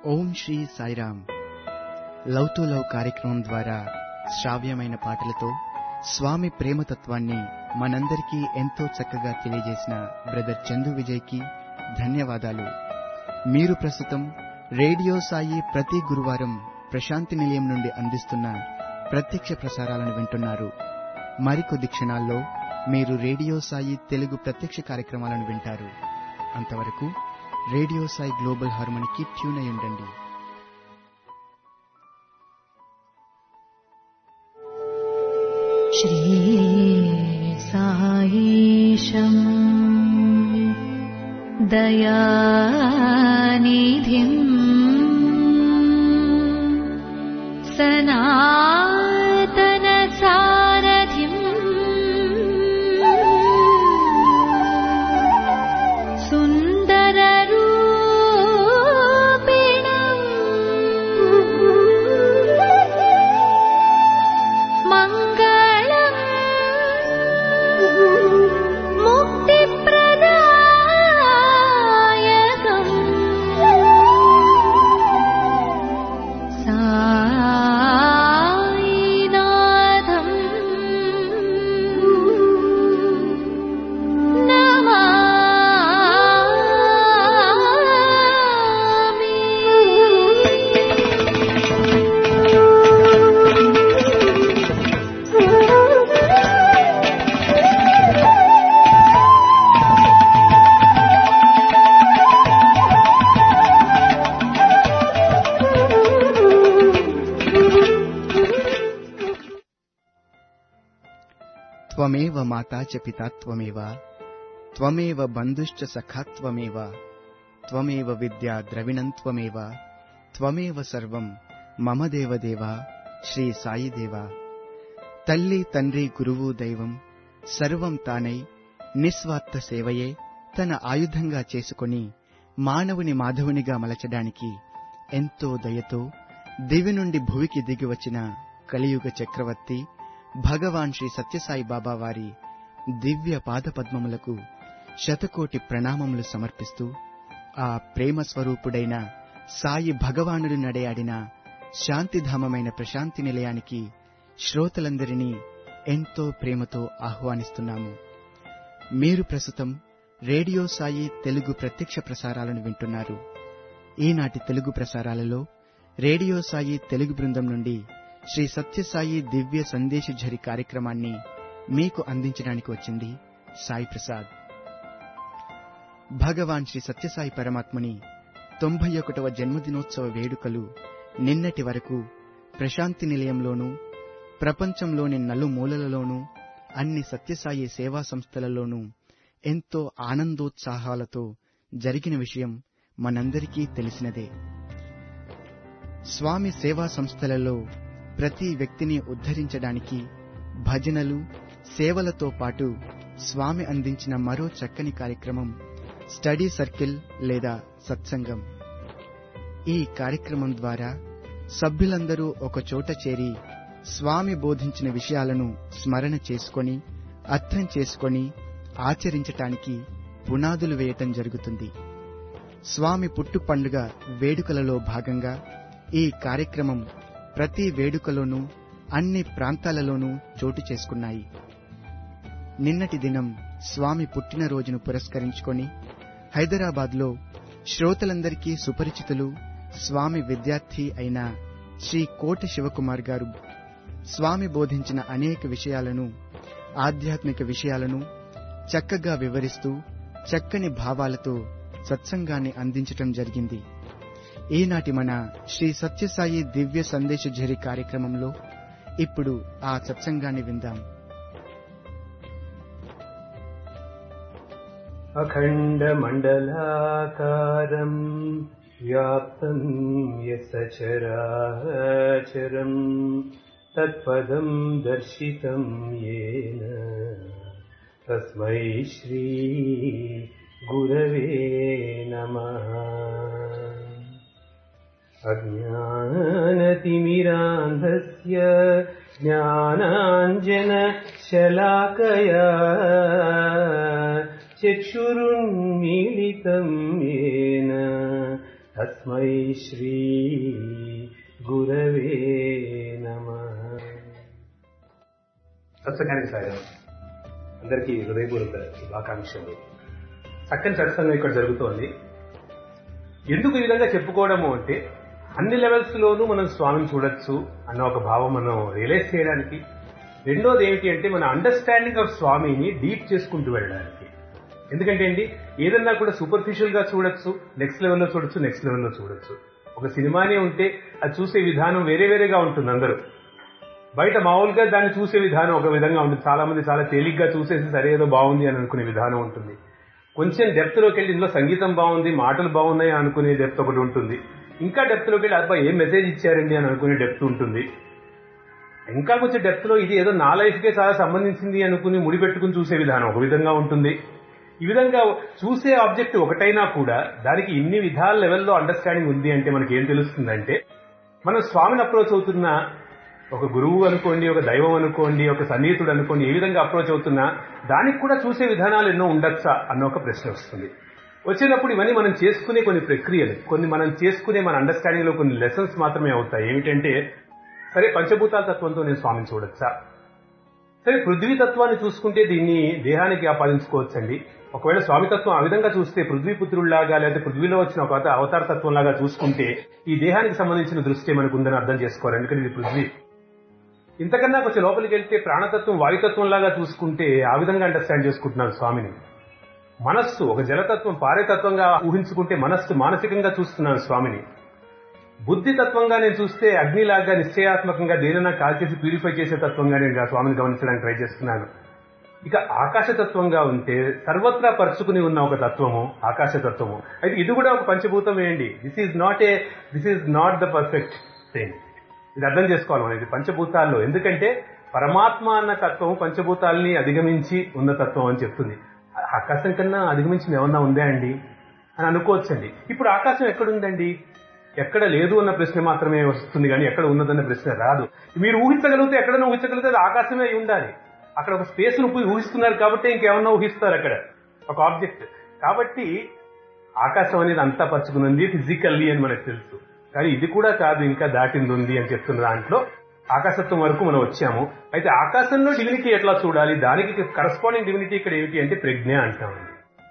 Om Sri Sairam love to love కార్యక్రమం ద్వారా శ్రావ్యమైన పాటలతో స్వామి ప్రేమతత్వాన్ని మనందరికీ ఎంతో చక్కగా తెలియజేసిన బ్రదర్ చందు విజయ్కి ధన్యవాదాలు మీరు ప్రస్తుతం రేడియో సాయి ప్రతి గురువారం ప్రశాంతి నిలయం నుండి అందిస్తున్న ప్రత్యక్ష ప్రసారాలను వింటున్నారు మరికొద్ది క్షణాల్లో మీరు రేడియో సాయి తెలుగు ప్రత్యక్ష కార్యక్రమాలను వింటారు అంతవరకు రేడియో సాయి గ్లోబల్ హార్మోనికి ట్యూన్ అయి ఉండండి श्रीसायीशम् दयानिधिम् सनातनसारथिम् सुन्दररूपिणम् मङ्गलम् मुक्तिप्रदायकम् सायिनाथम् త్వమేవ మాతా చ పితా త్వమేవ త్వమేవ బంధుశ్చ సఖా త్వమేవ త్వమేవ విద్యా ద్రవిణం త్వమేవ త్వమేవ సర్వం మమ దేవదేవ శ్రీ సాయి దేవ తల్లి తండ్రి గురువు దైవం సర్వం తానై నిస్వార్థ సేవయే తన ఆయుధంగా చేసుకొని మానవుని మాధవునిగా మలచడానికి ఎంతో దయతో దివి నుండి భువికి దిగి వచ్చిన కలియుగ చక్రవర్తి భగవాన్ శ్రీ సత్యసాయి బాబా వారి దివ్య పాదపద్మములకు శతకోటి ప్రణామములు సమర్పిస్తూ ఆ ప్రేమ స్వరూపుడైన సాయి భగవానుడు నడయాడిన శాంతిధామమైన ప్రశాంతి నిలయానికి శ్రోతలందరినీ ఎంతో ప్రేమతో ఆహ్వానిస్తున్నాము మీరు ప్రస్తుతం రేడియో సాయి తెలుగు ప్రత్యక్ష ప్రసారాలను వింటున్నారు ఈనాటి తెలుగు ప్రసారాలలో రేడియో సాయి తెలుగు బృందం నుండి శ్రీ సత్యసాయి దివ్య సందేశ ఝరి కార్యక్రమాన్ని మీకు అందించడానికి వచ్చింది సాయి ప్రసాద్ భగవాన్ శ్రీ సత్యసాయి పరమాత్ముని తొంభై ఒకటవ జన్మదినోత్సవ వేడుకలు నిన్నటి వరకు ప్రశాంతి నిలయంలోనూ ప్రపంచంలోని నలుమూలలలోనూ అన్ని సత్యసాయి సేవా సంస్థలలోనూ ఎంతో ఆనందోత్సాహాలతో జరిగిన విషయం మనందరికీ తెలిసినదే స్వామి సేవా సంస్థలలో ప్రతి వ్యక్తిని ఉద్ధరించడానికి భజనలు సేవలతో పాటు స్వామి అందించిన మరో చక్కని కార్యక్రమం స్టడీ సర్కిల్ లేదా సత్సంగం ఈ కార్యక్రమం ద్వారా సభ్యులందరూ ఒక చోట చేరి స్వామి బోధించిన విషయాలను స్మరణ చేసుకొని అర్థం చేసుకొని ఆచరించటానికి పునాదులు వేయటం జరుగుతుంది స్వామి పుట్టు పండుగ వేడుకలలో భాగంగా ఈ కార్యక్రమం ప్రతి వేడుకలోనూ అన్ని ప్రాంతాలలోనూ చోటు చేసుకున్నాయి నిన్నటి దినం స్వామి పుట్టినరోజును పురస్కరించుకొని హైదరాబాద్లో శ్రోతలందరికీ సుపరిచితులు స్వామి విద్యార్థి అయిన శ్రీ కోట శివకుమార్ గారు స్వామి బోధించిన అనేక విషయాలను ఆధ్యాత్మిక విషయాలను చక్కగా వివరిస్తూ చక్కని భావాలతో సత్సంగాన్ని అందించటం జరిగింది ఈనాటి మన శ్రీ సత్యసాయి దివ్య సందేశ ఝరి కార్యక్రమంలో ఇప్పుడు ఆ సత్సంగాన్ని విందాం अखण्डमण्डलाकारम् व्याप्तम् यसचराचरम् तत्पदम् दर्शितम् येन तस्मै श्री गुरवे नमः अज्ञानतिमिरान्धस्य ज्ञानाञ्जनशलाकया चक्षुरुन्मीलितम् येन तस्मै తస్మై శ్రీ గురవే నమ సత్సంగానికి సాయం అందరికీ హృదయపూర్వక శుభాకాంక్షలు చక్కని సత్సంగం ఇక్కడ జరుగుతోంది ఎందుకు ఈ విధంగా చెప్పుకోవడము అంటే అన్ని లెవెల్స్ లోనూ మనం స్వామిని చూడొచ్చు అన్న ఒక భావం మనం రియలైజ్ చేయడానికి రెండోది ఏమిటి అంటే మన అండర్స్టాండింగ్ ఆఫ్ స్వామిని డీప్ చేసుకుంటూ వెళ్ళడానికి ఎందుకంటే అండి ఏదన్నా కూడా సూపర్ఫిషియల్ గా చూడొచ్చు నెక్స్ట్ లెవెల్లో చూడొచ్చు నెక్స్ట్ లెవెల్లో చూడొచ్చు ఒక సినిమానే ఉంటే అది చూసే విధానం వేరే వేరేగా ఉంటుంది అందరూ బయట మామూలుగా దాన్ని చూసే విధానం ఒక విధంగా ఉంటుంది చాలా మంది చాలా తేలిగ్గా చూసేసి సరే ఏదో బాగుంది అని అనుకునే విధానం ఉంటుంది కొంచెం డెప్త్ లోకి వెళ్ళి ఇందులో సంగీతం బాగుంది మాటలు బాగున్నాయి అనుకునే డెప్త్ ఒకటి ఉంటుంది ఇంకా డెప్త్ లోకి వెళ్ళి అబ్బా ఏం మెసేజ్ ఇచ్చారండి అని అనుకునే డెప్త్ ఉంటుంది ఇంకా కొంచెం డెప్త్ లో ఇది ఏదో నా లైఫ్ కే చాలా సంబంధించింది అనుకుని ముడిపెట్టుకుని చూసే విధానం ఒక విధంగా ఉంటుంది ఈ విధంగా చూసే ఆబ్జెక్ట్ ఒకటైనా కూడా దానికి ఇన్ని విధాల లెవెల్లో అండర్స్టాండింగ్ ఉంది అంటే మనకి ఏం తెలుస్తుందంటే మనం స్వామిని అప్రోచ్ అవుతున్న ఒక గురువు అనుకోండి ఒక దైవం అనుకోండి ఒక సన్నిహితుడు అనుకోండి ఏ విధంగా అప్రోచ్ అవుతున్నా దానికి కూడా చూసే విధానాలు ఎన్నో ఉండొచ్చా అన్న ఒక ప్రశ్న వస్తుంది వచ్చినప్పుడు ఇవన్నీ మనం చేసుకునే కొన్ని ప్రక్రియలు కొన్ని మనం చేసుకునే మన అండర్స్టాండింగ్ లో కొన్ని లెసన్స్ మాత్రమే అవుతాయి ఏమిటంటే సరే పంచభూతాల తత్వంతో నేను స్వామిని చూడొచ్చా సరే పృథ్వీ తత్వాన్ని చూసుకుంటే దీన్ని దేహానికి ఆపాదించుకోవచ్చండి ఒకవేళ స్వామితత్వం ఆ విధంగా చూస్తే పృథ్వీపుత్రుల్లాగా లేదా పృథ్వీలో వచ్చిన ఒక అవతార తత్వం లాగా చూసుకుంటే ఈ దేహానికి సంబంధించిన దృష్టి మనకు ఉందని అర్థం చేసుకోవాలి ఎందుకంటే ఇది పృథ్వీ ఇంతకన్నా కొంచెం లోపలికి వెళ్తే ప్రాణతత్వం వాయుతత్వం లాగా చూసుకుంటే ఆ విధంగా అండర్స్టాండ్ చేసుకుంటున్నారు స్వామిని మనస్సు ఒక జలతత్వం పారేతత్వంగా ఊహించుకుంటే మనస్సు మానసికంగా చూస్తున్నాను స్వామిని బుద్ధి తత్వంగా నేను చూస్తే అగ్నిలాగా నిశ్చయాత్మకంగా దేనైనా కాల్చేసి ప్యూరిఫై చేసే తత్వంగా నేను స్వామిని గమనించడానికి ట్రై చేస్తున్నాను ఇక ఆకాశతత్వంగా ఉంటే సర్వత్రా పరుచుకుని ఉన్న ఒక తత్వము ఆకాశతత్వము అయితే ఇది కూడా ఒక పంచభూతం ఏంటి this is not a this is not the perfect thing ఇది అర్థం చేసుకోవాలి మనం ఇది పంచభూతాల్లో ఎందుకంటే పరమాత్మ అన్న తత్వం పంచభూతాల్ని అధిగమించి ఉన్న తత్వం అని చెప్తుంది ఆకాశం కన్నా అధిగమించింది ఏమన్నా ఉందా అండి అని అనుకోవచ్చండి ఇప్పుడు ఆకాశం ఎక్కడుందండి ఎక్కడ లేదు అన్న ప్రశ్న మాత్రమే వస్తుంది కానీ ఎక్కడ ఉన్నదన్న ప్రశ్న రాదు మీరు ఊహించగలిగితే ఎక్కడైనా ఊహించగలిగితే అది ఆకాశమే అయి ఉండాలి అక్కడ ఒక స్పేస్ ను ఊహిస్తున్నారు కాబట్టి ఇంకేమన్నా ఊహిస్తారు అక్కడ ఒక ఆబ్జెక్ట్ కాబట్టి ఆకాశం అనేది అంతా పరుచుకున్నది ఫిజికల్లీ అని మనకు తెలుసు కానీ ఇది కూడా కాదు ఇంకా దాటింది ఉంది అని చెప్తున్న దాంట్లో ఆకాశత్వం వరకు మనం వచ్చాము అయితే ఆకాశంలో డివినిటీ ఎట్లా చూడాలి దానికి కరస్పాండింగ్ డివినిటీ ఇక్కడ ఏమిటి అంటే ప్రజ్ఞ అంటామండి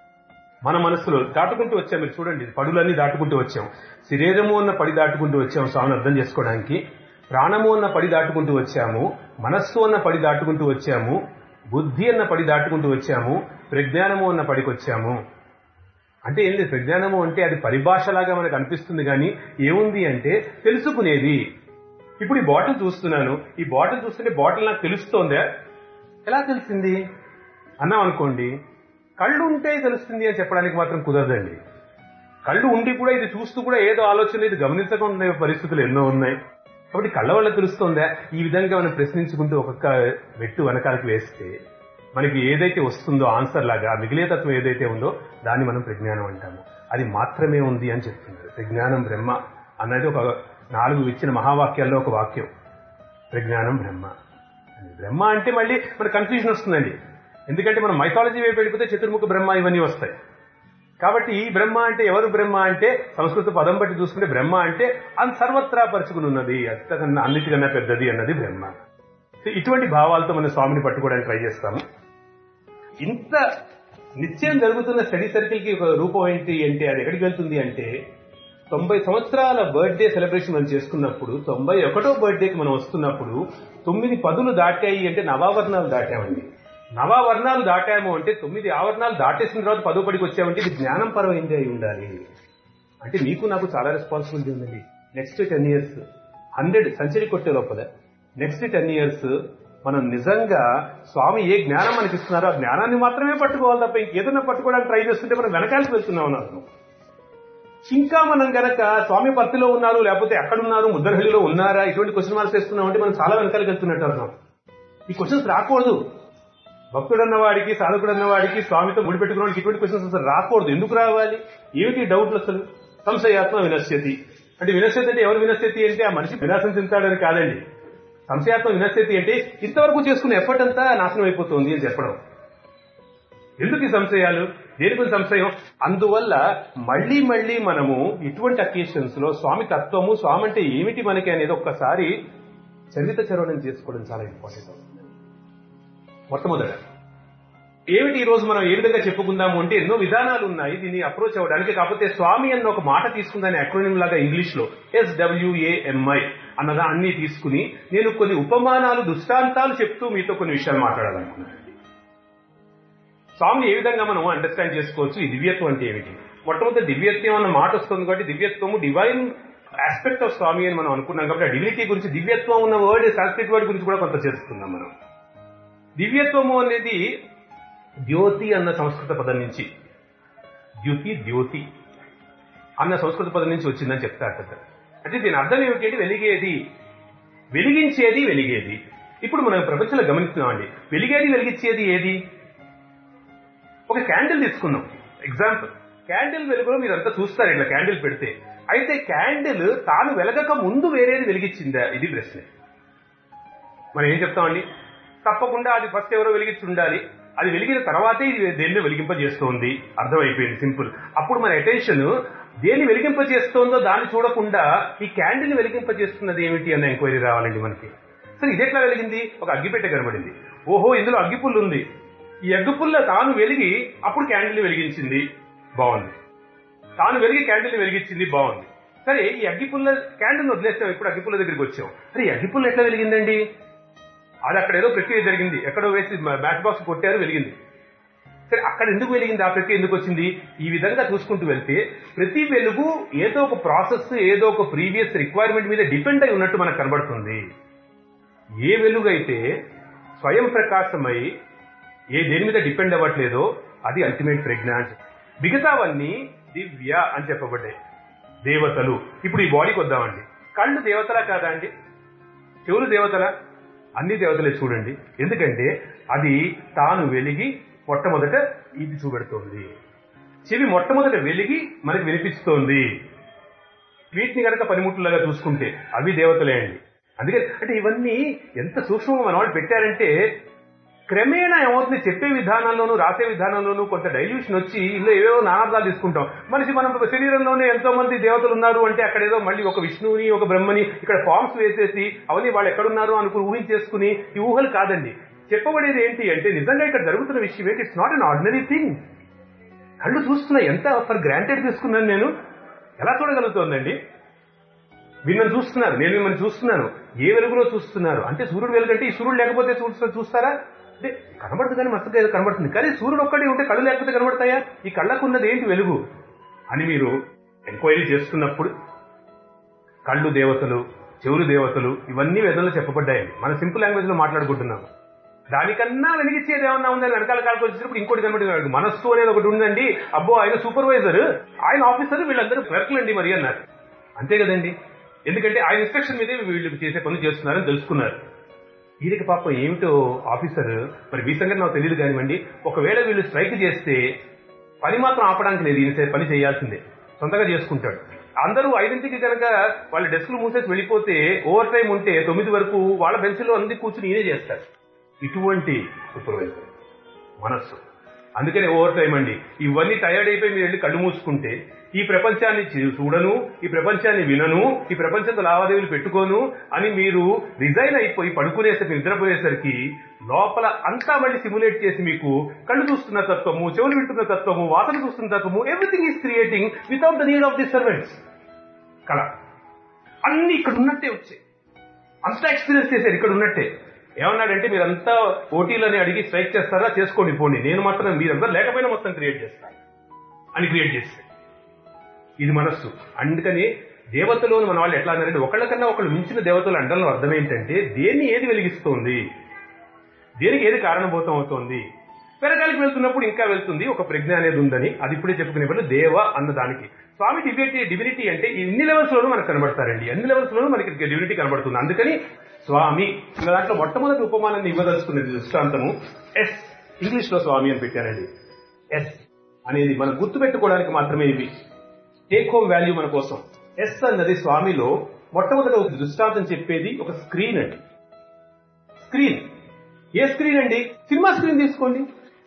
మన మనసులో దాటుకుంటూ వచ్చాం మీరు చూడండి పడులన్నీ దాటుకుంటూ వచ్చాం శరీరము ఉన్న పడి దాటుకుంటూ వచ్చాము స్వామిని అర్థం చేసుకోవడానికి ప్రాణము అన్న పడి దాటుకుంటూ వచ్చాము మనస్సు అన్న పడి దాటుకుంటూ వచ్చాము బుద్ధి అన్న పడి దాటుకుంటూ వచ్చాము ప్రజ్ఞానము అన్న పడికి వచ్చాము అంటే ఏం లేదు ప్రజ్ఞానము అంటే అది పరిభాషలాగా మనకు అనిపిస్తుంది కానీ ఏముంది అంటే తెలుసుకునేది ఇప్పుడు ఈ బాటిల్ చూస్తున్నాను ఈ బాటిల్ చూస్తుంటే బాటిల్ నాకు తెలుస్తోందా ఎలా తెలిసింది అన్నాం అనుకోండి కళ్ళు ఉంటే తెలుస్తుంది అని చెప్పడానికి మాత్రం కుదరదండి కళ్ళు ఉండి కూడా ఇది చూస్తూ కూడా ఏదో ఆలోచన ఇది గమనించకుండా ఉండే పరిస్థితులు ఎన్నో ఉన్నాయి కాబట్టి కళ్ళ వల్ల తెలుస్తుందా ఈ విధంగా మనం ప్రశ్నించుకుంటూ ఒక్కొక్క వెట్టు వెనకాలకి వేస్తే మనకి ఏదైతే వస్తుందో ఆన్సర్ లాగా మిగిలే తత్వం ఏదైతే ఉందో దాన్ని మనం ప్రజ్ఞానం అంటాము అది మాత్రమే ఉంది అని చెప్తున్నారు ప్రజ్ఞానం బ్రహ్మ అన్నది ఒక నాలుగు ఇచ్చిన మహావాక్యాల్లో ఒక వాక్యం ప్రజ్ఞానం బ్రహ్మ అని బ్రహ్మ అంటే మళ్ళీ మన కన్ఫ్యూజన్ వస్తుందండి ఎందుకంటే మనం మైథాలజీ వైపు వెళ్ళిపోతే చతుర్ముఖ బ్రహ్మ ఇవన్నీ వస్తాయి కాబట్టి ఈ బ్రహ్మ అంటే ఎవరు బ్రహ్మ అంటే సంస్కృత పదం బట్టి చూసుకుంటే బ్రహ్మ అంటే అది సర్వత్రా పరుచుకుని ఉన్నది అంతకన్నా అన్నిటికన్నా పెద్దది అన్నది బ్రహ్మ ఇటువంటి భావాలతో మనం స్వామిని పట్టుకోవడానికి ట్రై చేస్తాము ఇంత నిత్యం జరుగుతున్న స్టడీ సర్కిల్ కి ఒక రూపం ఏంటి అంటే అది ఎక్కడికి వెళ్తుంది అంటే తొంభై సంవత్సరాల బర్త్డే సెలబ్రేషన్ మనం చేసుకున్నప్పుడు తొంభై ఒకటో బర్త్డేకి మనం వస్తున్నప్పుడు తొమ్మిది పదులు దాటాయి అంటే నవావర్ణాలు దాటామండి నవావర్ణాలు దాటాము అంటే తొమ్మిది ఆవరణాలు దాటేసిన తర్వాత పదో పడికి వచ్చామంటే ఇది జ్ఞానం పరమైంది అయి ఉండాలి అంటే మీకు నాకు చాలా రెస్పాన్సిబిలిటీ ఉందండి next ten years hundred century కొట్టే లోపల నెక్స్ట్ టెన్ ఇయర్స్ మనం నిజంగా స్వామి ఏ జ్ఞానం మనకి ఇస్తున్నారో ఆ జ్ఞానాన్ని మాత్రమే పట్టుకోవాలి తప్ప ఇంకేదైనా పట్టుకోవడానికి ట్రై చేస్తుంటే మనం వెనకాలకి వెళ్తున్నాం అని అర్థం ఇంకా మనం గనక స్వామి పత్తిలో ఉన్నారు లేకపోతే ఎక్కడున్నారు ముద్దరహల్లిలో ఉన్నారా ఇటువంటి క్వశ్చన్ మార్క్స్ వేస్తున్నాం అంటే మనం చాలా వెనకాలకి వెళ్తున్నట్టు అర్థం ఈ క్వశ్చన్స్ రాకూడదు భక్తుడు అన్నవాడికి సాధకుడు అన్నవాడికి స్వామితో ముడిపెట్టుకున్న వాడికి ఇటువంటి క్వశ్చన్స్ అసలు రాకూడదు ఎందుకు రావాలి ఏమిటి డౌట్లు అసలు సంశయాత్మ వినశ్యతి అంటే వినశ్యతి అంటే ఎవరు వినశ్యతి అంటే ఆ మనిషి వినాశం చెందుతాడని కాదండి సంశయాత్మ వినశ్యతి అంటే ఇంతవరకు చేసుకున్న ఎఫర్ట్ అంతా నాశనం అయిపోతుంది అని చెప్పడం ఎందుకు ఈ సంశయాలు దేని గురించి సంశయం అందువల్ల మళ్ళీ మళ్ళీ మనము ఇటువంటి అకేషన్స్ లో స్వామి తత్వము స్వామి అంటే ఏమిటి మనకి అనేది ఒక్కసారి చరిత చరవణం చేసుకోవడం చాలా ఇంపార్టెంట్ అవుతుంది మొట్టమొదట ఏమిటి ఈ రోజు మనం ఏ విధంగా చెప్పుకుందాము అంటే ఎన్నో విధానాలు ఉన్నాయి దీన్ని అప్రోచ్ అవ్వడానికి కాకపోతే స్వామి అన్న ఒక మాట తీసుకుందాని అక్రోనిం లాగా ఇంగ్లీష్ లో ఎస్డబ్ల్యూఏఎంఐ అన్నదా అన్ని తీసుకుని నేను కొన్ని ఉపమానాలు దృష్టాంతాలు చెప్తూ మీతో కొన్ని విషయాలు మాట్లాడాలనుకున్నాను స్వామిని ఏ విధంగా మనం అండర్స్టాండ్ చేసుకోవచ్చు ఈ దివ్యత్వం అంటే ఏమిటి మొట్టమొదటి దివ్యత్వం అన్న మాట వస్తుంది కాబట్టి దివ్యత్వము డివైన్ ఆస్పెక్ట్ ఆఫ్ స్వామి అని మనం అనుకున్నాం కాబట్టి ఆ డివినిటీ గురించి దివ్యత్వం ఉన్న వర్డ్ సాంస్క్రిట్ వర్డ్ గురించి కూడా కొంత చేసుకుందాం మనం దివ్యత్వము అనేది ద్యోతి అన్న సంస్కృత పదం నుంచి ద్యుతి ద్యోతి అన్న సంస్కృత పదం నుంచి వచ్చిందని చెప్తారు కదా అంటే దీని అర్థం ఏమిటి వెలిగేది వెలిగించేది వెలిగేది ఇప్పుడు మనం ప్రపంచంలో గమనిస్తున్నామండి వెలిగేది వెలిగించేది ఏది ఒక క్యాండిల్ తీసుకున్నాం ఎగ్జాంపుల్ క్యాండిల్ వెలుగులో మీరంతా చూస్తారు ఇట్లా క్యాండిల్ పెడితే అయితే క్యాండిల్ తాను వెలగక ముందు వేరేది వెలిగించిందా ఇది ప్రశ్న మనం ఏం చెప్తామండి తప్పకుండా అది ఫస్ట్ ఎవరో వెలిగించి ఉండాలి అది వెలిగిన తర్వాతే ఇది దేన్ని వెలిగింపజేస్తోంది అర్థమైపోయింది సింపుల్ అప్పుడు మన అటెన్షన్ దేన్ని వెలిగింపజేస్తోందో దాన్ని చూడకుండా ఈ క్యాండిల్ వెలిగింపజేస్తున్నది ఏమిటి అన్న ఎంక్వైరీ రావాలండి మనకి సరే ఇది ఎట్లా వెలిగింది ఒక అగ్గిపెట్టె కనబడింది ఓహో ఇందులో అగ్గిపుల్లు ఉంది ఈ అగ్గిపుల్ల తాను వెలిగి అప్పుడు క్యాండిల్ వెలిగించింది బాగుంది తాను వెలిగి క్యాండిల్ వెలిగించింది బాగుంది సరే ఈ అగ్గిపుల్ల క్యాండిల్ వదిలేస్తాం ఇప్పుడు అగ్గిపుల్ల దగ్గరికి వచ్చాం సరే ఈ అగ్గిపుల్ల ఎట్లా వెలిగిందండి అది అక్కడ ఏదో ప్రక్రియ జరిగింది ఎక్కడో వేసి మ్యాచ్ బాక్స్ కొట్టారు వెలిగింది సరే అక్కడ ఎందుకు వెలిగింది ఆ ప్రక్రియ ఎందుకు వచ్చింది ఈ విధంగా చూసుకుంటూ వెళ్తే ప్రతి వెలుగు ఏదో ఒక ప్రాసెస్ ఏదో ఒక ప్రీవియస్ రిక్వైర్మెంట్ మీద డిపెండ్ అయి ఉన్నట్టు మనకు కనబడుతుంది ఏ వెలుగు అయితే స్వయం ప్రకాశమై ఏ దేని మీద డిపెండ్ అవ్వట్లేదో అది అల్టిమేట్ ప్రెగ్నాన్స్ మిగతావన్నీ దివ్య అని చెప్పబడ్డాయి దేవతలు ఇప్పుడు ఈ బాడీకి వద్దామండి కళ్ళు దేవతలా కాదా అండి చెవులు దేవతలా అన్ని దేవతలే చూడండి ఎందుకంటే అది తాను వెలిగి మొట్టమొదట ఇది చూపెడుతోంది చెవి మొట్టమొదట వెలిగి మనకి వినిపిస్తోంది వీటిని కనుక పనిముట్లులాగా చూసుకుంటే అవి దేవతలే అండి అందుకే అంటే ఇవన్నీ ఎంత సూక్ష్మంగా మన వాళ్ళు పెట్టారంటే క్రమేణా ఏమవుతుంది చెప్పే విధానంలోనూ రాసే విధానంలోనూ కొంత డైల్యూషన్ వచ్చి ఇందులో ఏవేవో నానార్థాలు తీసుకుంటాం మనిషి మనం శరీరంలోనే ఎంతో మంది దేవతలు ఉన్నారు అంటే అక్కడ ఏదో మళ్ళీ ఒక విష్ణువుని ఒక బ్రహ్మని ఇక్కడ ఫార్మ్స్ వేసేసి అవన్నీ వాళ్ళు ఎక్కడున్నారు అనుకుని ఊహించేసుకుని ఈ ఊహలు కాదండి చెప్పబడేది ఏంటి అంటే నిజంగా ఇక్కడ జరుగుతున్న విషయం ఏంటి it's not an ordinary thing కళ్ళు చూస్తున్నా ఎంత ఫర్ గ్రాంటెడ్ తీసుకున్నాను నేను ఎలా చూడగలుగుతోందండి మీరు నన్ను చూస్తున్నారు నేను మిమ్మల్ని చూస్తున్నాను ఏ వెలుగులో చూస్తున్నారు అంటే సూర్యుడు వెలుగంటే ఈ సూర్యుడు లేకపోతే చూస్తా- చూస్తారా అంటే కనబడుతుంది కానీ మస్తుగా ఏదో కనబడుతుంది కానీ సూర్యుడు ఒక్కడే ఉంటే కళ్ళు లేకపోతే కనబడతాయా ఈ కళ్ళకు ఉన్నది ఏంటి వెలుగు అని మీరు ఎంక్వైరీ చేస్తున్నప్పుడు కళ్ళు దేవతలు చెవులు దేవతలు ఇవన్నీ వేదంలో చెప్పబడ్డాయండి మన సింపుల్ లాంగ్వేజ్ లో మాట్లాడుకుంటున్నాం దానికన్నా వెలిగించేది ఏమన్నా ఉందని వెనకాల కాలకు వచ్చినప్పుడు ఇంకోటి కనబడి మనస్సు అనేది ఒకటి ఉందండి అబ్బో ఆయన సూపర్వైజర్ ఆయన ఆఫీసర్ వీళ్ళందరూ క్లర్క్లు అండి మరి అన్నారు అంతే కదండి ఎందుకంటే ఆయన ఇన్స్ట్రక్షన్ మీదే వీళ్ళు చేసే పనులు చేస్తున్నారని తెలుసుకున్నారు వీరికి పాపం ఏమిటో ఆఫీసర్ మరి మీ సంగతి నాకు తెలియదు కానివ్వండి ఒకవేళ వీళ్ళు స్ట్రైక్ చేస్తే పని మాత్రం ఆపడానికి లేదు ఈయన పని చేయాల్సిందే సొంతగా చేసుకుంటాడు అందరూ ఐదింటికి కనుక వాళ్ళ డెస్క్లు మూసేసి వెళ్ళిపోతే ఓవర్ టైం ఉంటే తొమ్మిది వరకు వాళ్ళ బెంచ్లో అంది కూర్చుని ఈయనే చేస్తారు ఇటువంటి సూపర్వైజర్ మనస్సు అందుకనే ఓవర్ టైం అండి ఇవన్నీ టైర్డ్ అయిపోయి మీరు వెళ్ళి కళ్ళు మూసుకుంటే ఈ ప్రపంచాన్ని చూ- చూడను ఈ ప్రపంచాన్ని వినను ఈ ప్రపంచంతో లావాదేవీలు పెట్టుకోను అని మీరు రిజైన్ అయిపోయి పడుకునేసరికి నిద్రపోయేసరికి లోపల అంతా మళ్ళీ సిమ్యులేట్ చేసి మీకు కళ్ళు చూస్తున్న తత్వము చెవులు వింటున్న తత్వము వాసన చూస్తున్న తత్వము everything is creating without the need of the servants కళ అన్ని ఇక్కడ ఉన్నట్టే వచ్చాయి అంతా ఎక్స్పీరియన్స్ చేశారు ఇక్కడ ఉన్నట్టే ఏమన్నాడంటే మీరంతా ఓటీలని అడిగి స్ట్రైక్ చేస్తారా చేసుకోండి పోండి నేను మాత్రం మీరందరూ లేకపోయినా మొత్తం క్రియేట్ చేస్తాను అని క్రియేట్ చేస్తాడు ఇది మనస్సు అందుకని దేవతలోని మన వాళ్ళు ఎట్లా అన్నారంటే ఒకళ్ళకన్నా ఒకళ్ళు మించిన దేవతలు అండంలో అర్థం ఏంటంటే దేన్ని ఏది వెలిగిస్తోంది దేనికి ఏది కారణభూతం అవుతోంది పెరగాలికి వెళ్తున్నప్పుడు ఇంకా వెళ్తుంది ఒక ప్రజ్ఞ అనేది ఉందని అది ఇప్పుడే చెప్పుకునే బదులు దేవ అన్న దానికి స్వామి డివినిటీ డివినిటీ అంటే ఈ ఇన్ని లెవెల్స్ లోనూ మనకు కనబడతారండి అన్ని లెవెల్స్ లోనూ మనకి డివినిటీ కనబడుతుంది అందుకని స్వామి ఇంకా దాంట్లో మొట్టమొదటి ఉపమానాన్ని ఇవ్వదలుచుకునేది దృష్టాంతము ఎస్ ఇంగ్లీష్ లో స్వామి అని పెట్టానండి ఎస్ అనేది మనం గుర్తుపెట్టుకోవడానికి మాత్రమే ఇవి టేక్ హోమ్ వాల్యూ మన కోసం ఎస్ అన్నది స్వామిలో మొట్టమొదటి ఒక దృష్టాంతం చెప్పేది ఒక స్క్రీన్ అండి స్క్రీన్ ఏ స్క్రీన్ అండి సినిమా స్క్రీన్ తీసుకోండి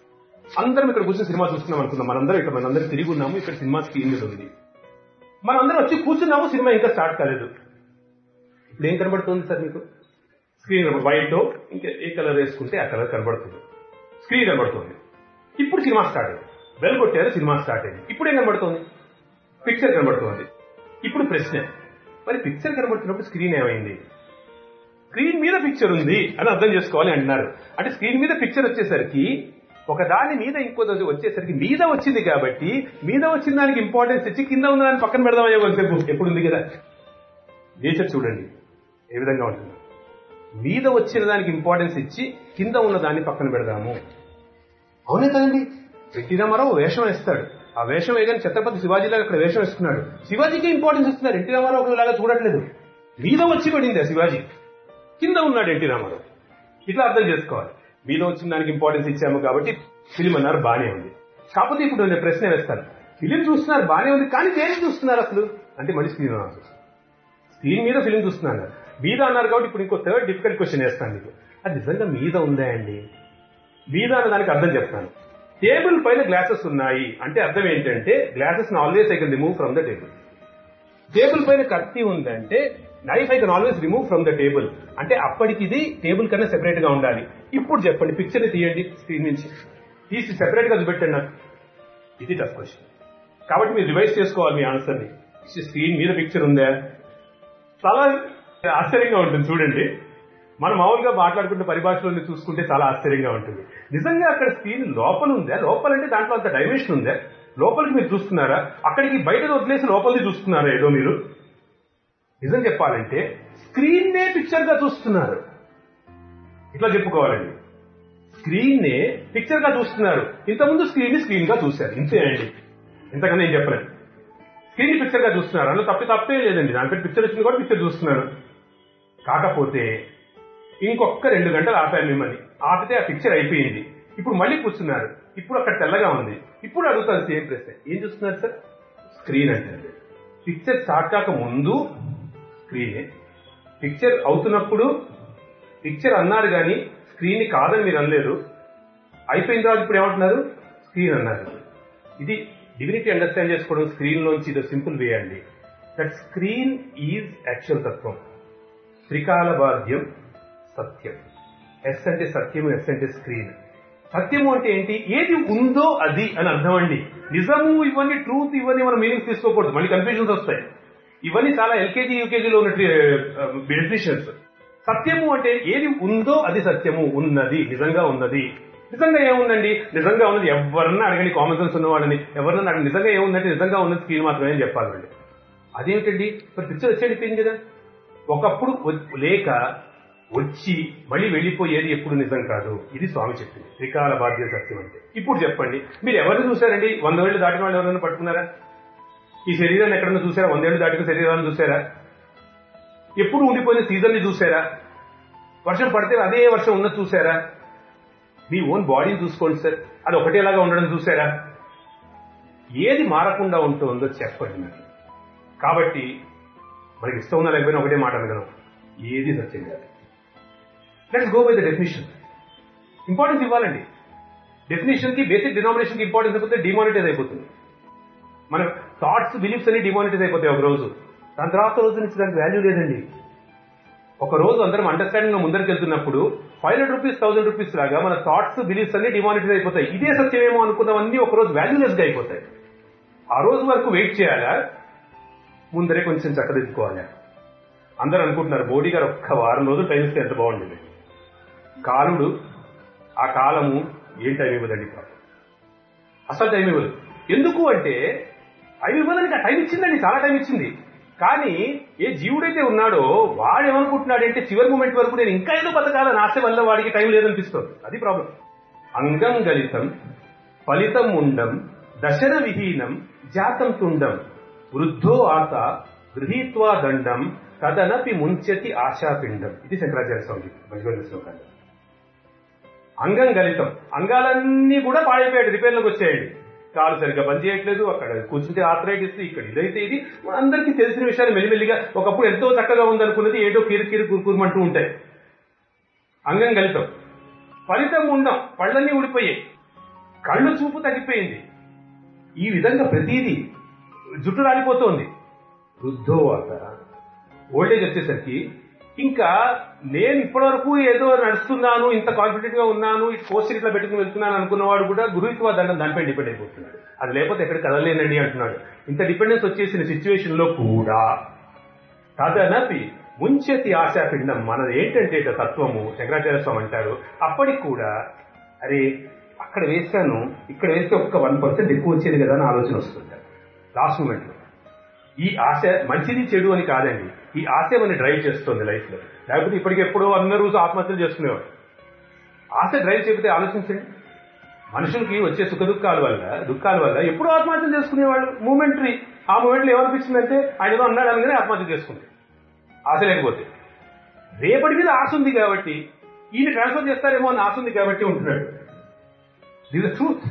అందరం ఇక్కడ కూర్చొని సినిమా చూస్తున్నాం అనుకుందాం మనందరం ఇక్కడ మనందరం తిరిగి ఉన్నాము ఇక్కడ సినిమా స్క్రీన్ మీద ఉంది మనందరం వచ్చి కూర్చున్నాము సినిమా ఇంకా స్టార్ట్ కాలేదు ఇప్పుడు ఏం కనబడుతుంది సార్ మీకు స్క్రీన్ వైట్ ఇంకా ఏ కలర్ వేసుకుంటే ఆ కలర్ కనబడుతుంది స్క్రీన్ కనబడుతుంది ఇప్పుడు సినిమా స్టార్ట్ అయింది బెల్ కొట్టారు సినిమా స్టార్ట్ అయింది ఇప్పుడు ఏం కనబడుతుంది పిక్చర్ కనబడుతుంది ఇప్పుడు ప్రశ్న మరి పిక్చర్ కనబడుతున్నప్పుడు స్క్రీన్ ఏమైంది స్క్రీన్ మీద పిక్చర్ ఉంది అని అర్థం చేసుకోవాలి అంటున్నారు అంటే స్క్రీన్ మీద పిక్చర్ వచ్చేసరికి ఒక దాని మీద ఇంకో దాని వచ్చేసరికి మీద వచ్చింది కాబట్టి మీద వచ్చిన దానికి ఇంపార్టెన్స్ ఇచ్చి కింద ఉన్న దాన్ని పక్కన పెడదామయ్యే కొంతసేపు ఎప్పుడు ఉంది కదా నేచర్ చూడండి ఏ విధంగా ఉంటుంది మీద వచ్చిన దానికి ఇంపార్టెన్స్ ఇచ్చి కింద ఉన్న దాన్ని పక్కన పెడదాము అవునే కదండి ఎన్టీ రామారావు వేషం వేస్తాడు ఆ వేషం వేయగానే ఛత్రపతి శివాజీలాగా అక్కడ వేషం వేసుకున్నాడు శివాజీకి ఇంపార్టెన్స్ ఇస్తున్నారు ఎన్టీ రామారావు ఒకలాగా చూడట్లేదు మీద వచ్చి పడింది ఆ శివాజీ కింద ఉన్నాడు ఎన్టీ రామారావు ఇట్లా అర్థం చేసుకోవాలి మీద వచ్చిన దానికి ఇంపార్టెన్స్ ఇచ్చాము కాబట్టి ఫిలిం అన్నారు బానే ఉంది కాకపోతే ఇప్పుడు నేను ప్రశ్న వేస్తాను ఫిలిం చూస్తున్నారు బానే ఉంది కానీ దేనికి చూస్తున్నారు అసలు అంటే మళ్ళీ స్క్రీన్ అన్నారు స్క్రీన్ మీద ఫిలిం చూస్తున్నాను మీద అన్నారు కాబట్టి ఇప్పుడు ఇంకో థర్డ్ డిఫికల్ట్ క్వశ్చన్ వేస్తాను మీకు అది నిజంగా మీద ఉందా అండి మీద అన్న దానికి అర్థం చెప్తాను టేబుల్ పైన గ్లాసెస్ ఉన్నాయి అంటే అర్థం ఏంటంటే glasses always I can remove from the table table పైన కత్తి ఉందంటే knife I can always remove from the table అంటే అప్పటికి ఇది టేబుల్ కన్నా సెపరేట్ గా ఉండాలి ఇప్పుడు చెప్పండి పిక్చర్ తీయండి స్క్రీన్ నుంచి తీసి సెపరేట్ గా చూపెట్టండి నాకు ఇది టఫ్ క్వశ్చన్ కాబట్టి మీరు రివైజ్ చేసుకోవాలి మీ ఆన్సర్ ని స్క్రీన్ మీద పిక్చర్ ఉందా చాలా ఆశ్చర్యంగా ఉంటుంది చూడండి మనం మామూలుగా మాట్లాడుకుంటే పరిభాషలో చూసుకుంటే చాలా ఆశ్చర్యంగా ఉంటుంది నిజంగా అక్కడ స్క్రీన్ లోపల ఉందా లోపలంటే దాంట్లో అంత డైమెన్షన్ ఉందా లోపలికి మీరు చూస్తున్నారా అక్కడికి బయట వదిలేసి లోపలిది చూస్తున్నారా ఏదో మీరు నిజం చెప్పాలంటే స్క్రీన్ నే పిక్చర్ గా చూస్తున్నారు ఇట్లా చెప్పుకోవాలండి స్క్రీన్ నే పిక్చర్ గా చూస్తున్నారు ఇంతకుముందు స్క్రీన్ ని స్క్రీన్ గా చూశారు ఇంతే అండి ఇంతకన్నా నేను చెప్పలేను స్క్రీన్ పిక్చర్ గా చూస్తున్నారు అందులో తప్పి తప్పే లేదండి దానిపై పిక్చర్ వచ్చింది కూడా పిక్చర్ చూస్తున్నారు కాకపోతే ఇంకొక రెండు గంటలు ఆపాను మిమ్మల్ని ఆపితే ఆ పిక్చర్ అయిపోయింది ఇప్పుడు మళ్ళీ కూర్చున్నారు ఇప్పుడు అక్కడ తెల్లగా ఉంది ఇప్పుడు అడుగుతాను సేమ్ ప్రశ్న ఏం చూస్తున్నారు సార్ స్క్రీన్ అంటే పిక్చర్ స్టార్ట్ కాక ముందు స్క్రీనే పిక్చర్ అవుతున్నప్పుడు పిక్చర్ అన్నారు కానీ స్క్రీన్ ని కాదని మీరు అనలేరు అయిపోయిన తర్వాత ఇప్పుడు ఏమంటున్నారు స్క్రీన్ అన్నారు ఇది డివినిటీ అండర్స్టాండ్ చేసుకోవడం స్క్రీన్ లోంచి ఇది సింపుల్ వే అండి దట్ స్క్రీన్ ఈజ్ యాక్చువల్ తత్వం త్రికాల బాధ్యం సత్యం ఎస్ అంటే సత్యము ఎస్ అంటే స్క్రీన్ సత్యము అంటే ఏంటి ఏది ఉందో అది అని అర్థం అండి నిజము ఇవన్నీ ట్రూత్ ఇవన్నీ మనం మీనింగ్స్ తీసుకోకూడదు మళ్ళీ కన్ఫ్యూజన్స్ వస్తాయి ఇవన్నీ చాలా ఎల్కేజీ యూకేజీలో ఉన్న డెఫినేషన్స్ సత్యము అంటే ఏది ఉందో అది సత్యము ఉన్నది నిజంగా ఉన్నది నిజంగా ఏముందండి నిజంగా ఉన్నది ఎవరన్నా అడగండి కామన్ సెన్స్ ఉన్నవాడని ఎవరన్నా అడగండి నిజంగా ఏముందంటే నిజంగా ఉన్నది స్క్రీన్ మాత్రమే అని చెప్పాలండి అదేమిటండి మరి పిక్చర్ వచ్చేడిపోయింది కదా ఒకప్పుడు వ- లేక వచ్చి మళ్ళీ వెళ్ళిపోయేది ఎప్పుడు నిజం కాదు ఇది స్వామి చెప్పింది త్రికాల బాధ్య సత్యం అంటే ఇప్పుడు చెప్పండి మీరు ఎవరిని చూసారండి వంద ఏళ్ళు దాటిన వాళ్ళు ఎవరైనా పట్టుకున్నారా ఈ శరీరాన్ని ఎక్కడన్నా చూసారా వందేళ్లు దాటిన శరీరాన్ని చూసారా ఎప్పుడు ఉండిపోయిన సీజన్ ని చూసారా వర్షం పడితే అదే వర్షం ఉన్నది చూసారా మీ ఓన్ బాడీని చూసుకోండి సార్ అది ఒకటేలాగా ఉండడం చూసారా ఏది మారకుండా ఉంటుందో చెప్పండి నాకు కాబట్టి మనకి ఇష్టం ఉన్నా లేకపోయినా ఒకటే మాట అనగలం ఏది సత్యం కాదు let's go by the definition importance ఇవ్వాలండి డెఫినేషన్ కి బేసిక్ డినామినేషన్ కి ఇంపార్టెన్స్ అయిపోతే డిమానిటైజ్ అయిపోతుంది మన థాట్స్ బిలీఫ్స్ అన్ని డిమానిటైజ్ అయిపోతాయి ఒక రోజు దాని తర్వాత రోజు నుంచి దానికి వాల్యూ లేదండి ఒక రోజు అందరం అండర్స్టాండింగ్ ముందరికి వెళ్తున్నప్పుడు five hundred rupees thousand rupees లాగా మన థాట్స్ బిలీఫ్స్ అన్ని డిమానిటైజ్ అయిపోతాయి ఇదే సత్యమేమో అనుకున్నవన్నీ ఒక రోజు వాల్యూలెస్ గా అయిపోతాయి ఆ రోజు వరకు వెయిట్ చేయాలా ముందరే కొంచెం చక్కదిద్దుకోవాలి అందరూ అనుకుంటున్నారు మోడీ గారు ఒక్క వారం రోజులు టైం ఇస్తే ఎంత బాగుండేది కాలుడు ఆ కాలము ఏం టైం ఇవ్వదండి పాపం అసలు టైం ఇవ్వదు ఎందుకు అంటే టైం ఇవ్వడానికి ఆ టైం ఇచ్చిందండి చాలా టైం ఇచ్చింది కానీ ఏ జీవుడైతే ఉన్నాడో వాడు ఏమనుకుంటున్నాడంటే చివరి మూమెంట్ వరకు నేను ఇంకా ఏదో బతకాలని ఆశ వల్ల వాడికి టైం లేదనిపిస్తుంది అది ప్రాబ్లం అంగం గలితం ఫలితం ఉండం దశన విహీనం జాతం తుండం వృద్ధో ఆత గృహీత్వా దండం కదనపి ముంచతి ఆశాపిండం ఇది శంకరాచార్య స్వామి భగవద్ శ్లోకాలు అంగం గలితం అంగాలన్నీ కూడా పాడైపోయాడు రిపేర్లోకి వచ్చాయండి కాలు సరిగ్గా పనిచేయట్లేదు అక్కడ కూర్చుంటే ఆర్థరైటిస్ ఇక్కడ ఇదైతే ఇది అందరికీ తెలిసిన విషయాలు మెల్లిమెల్లిగా ఒకప్పుడు ఎంతో చక్కగా ఉందనుకున్నది ఏదో కీరు కీరు కురుకురమంటూ ఉంటాయి అంగం గలితం ఫలితం ఉండం పళ్ళన్నీ ఊడిపోయాయి కళ్ళు చూపు తగ్గిపోయింది ఈ విధంగా ప్రతిదీ జుట్టు రాలిపోతోంది వృద్ధోవాత ఓల్డేజ్ వచ్చేసరికి ఇంకా నేను ఇప్పటివరకు ఏదో నడుస్తున్నాను ఇంత కాన్ఫిడెంట్ గా ఉన్నాను ఈ పోస్ట్ ఇట్లా పెట్టుకుని వెళ్తున్నాను అనుకున్నవాడు కూడా గురుత్వ దండం దానిపై డిపెండ్ అయిపోతున్నాడు అది లేకపోతే ఎక్కడ కదలేనండి అంటున్నాడు ఇంత డిపెండెన్స్ వచ్చేసిన సిచ్యువేషన్ లో కూడా తదనపి ముంచెతి ఆశాపిండం మనది ఏంటంటే ఇట తత్వము శంకరాచార్య స్వామి అంటారు అప్పటికి కూడా అరే అక్కడ వేశాను ఇక్కడ వేస్తే ఒక్క వన్ పర్సెంట్ ఎక్కువ వచ్చేది కదా అని ఆలోచన వస్తుంది లాస్ట్ మూమెంట్ లో ఈ ఆశ మంచిది చెడు అని కాదండి ఈ ఆశ మన డ్రైవ్ చేస్తుంది లైఫ్ లో లేకపోతే ఇప్పటికెప్పుడో అందరూ ఆత్మహత్యలు చేసుకునేవారు ఆశ డ్రైవ్ చెబితే ఆలోచించండి మనుషులకి వచ్చే సుఖ దుఃఖాల వల్ల దుఃఖాల వల్ల ఎప్పుడు ఆత్మహత్యలు చేసుకునేవాళ్ళు మూమెంటరీ ఆ మూమెంట్లో ఏమనిపించిందంటే ఆయన ఏదో అన్నాడు అనగానే ఆత్మహత్య చేసుకుంది ఆశ లేకపోతే రేపటి మీద ఆశ ఉంది కాబట్టి ఈయన ట్రాన్స్ఫర్ చేస్తారేమో అని ఆశ ఉంది కాబట్టి ఉంటున్నాడు ఇది ట్రూత్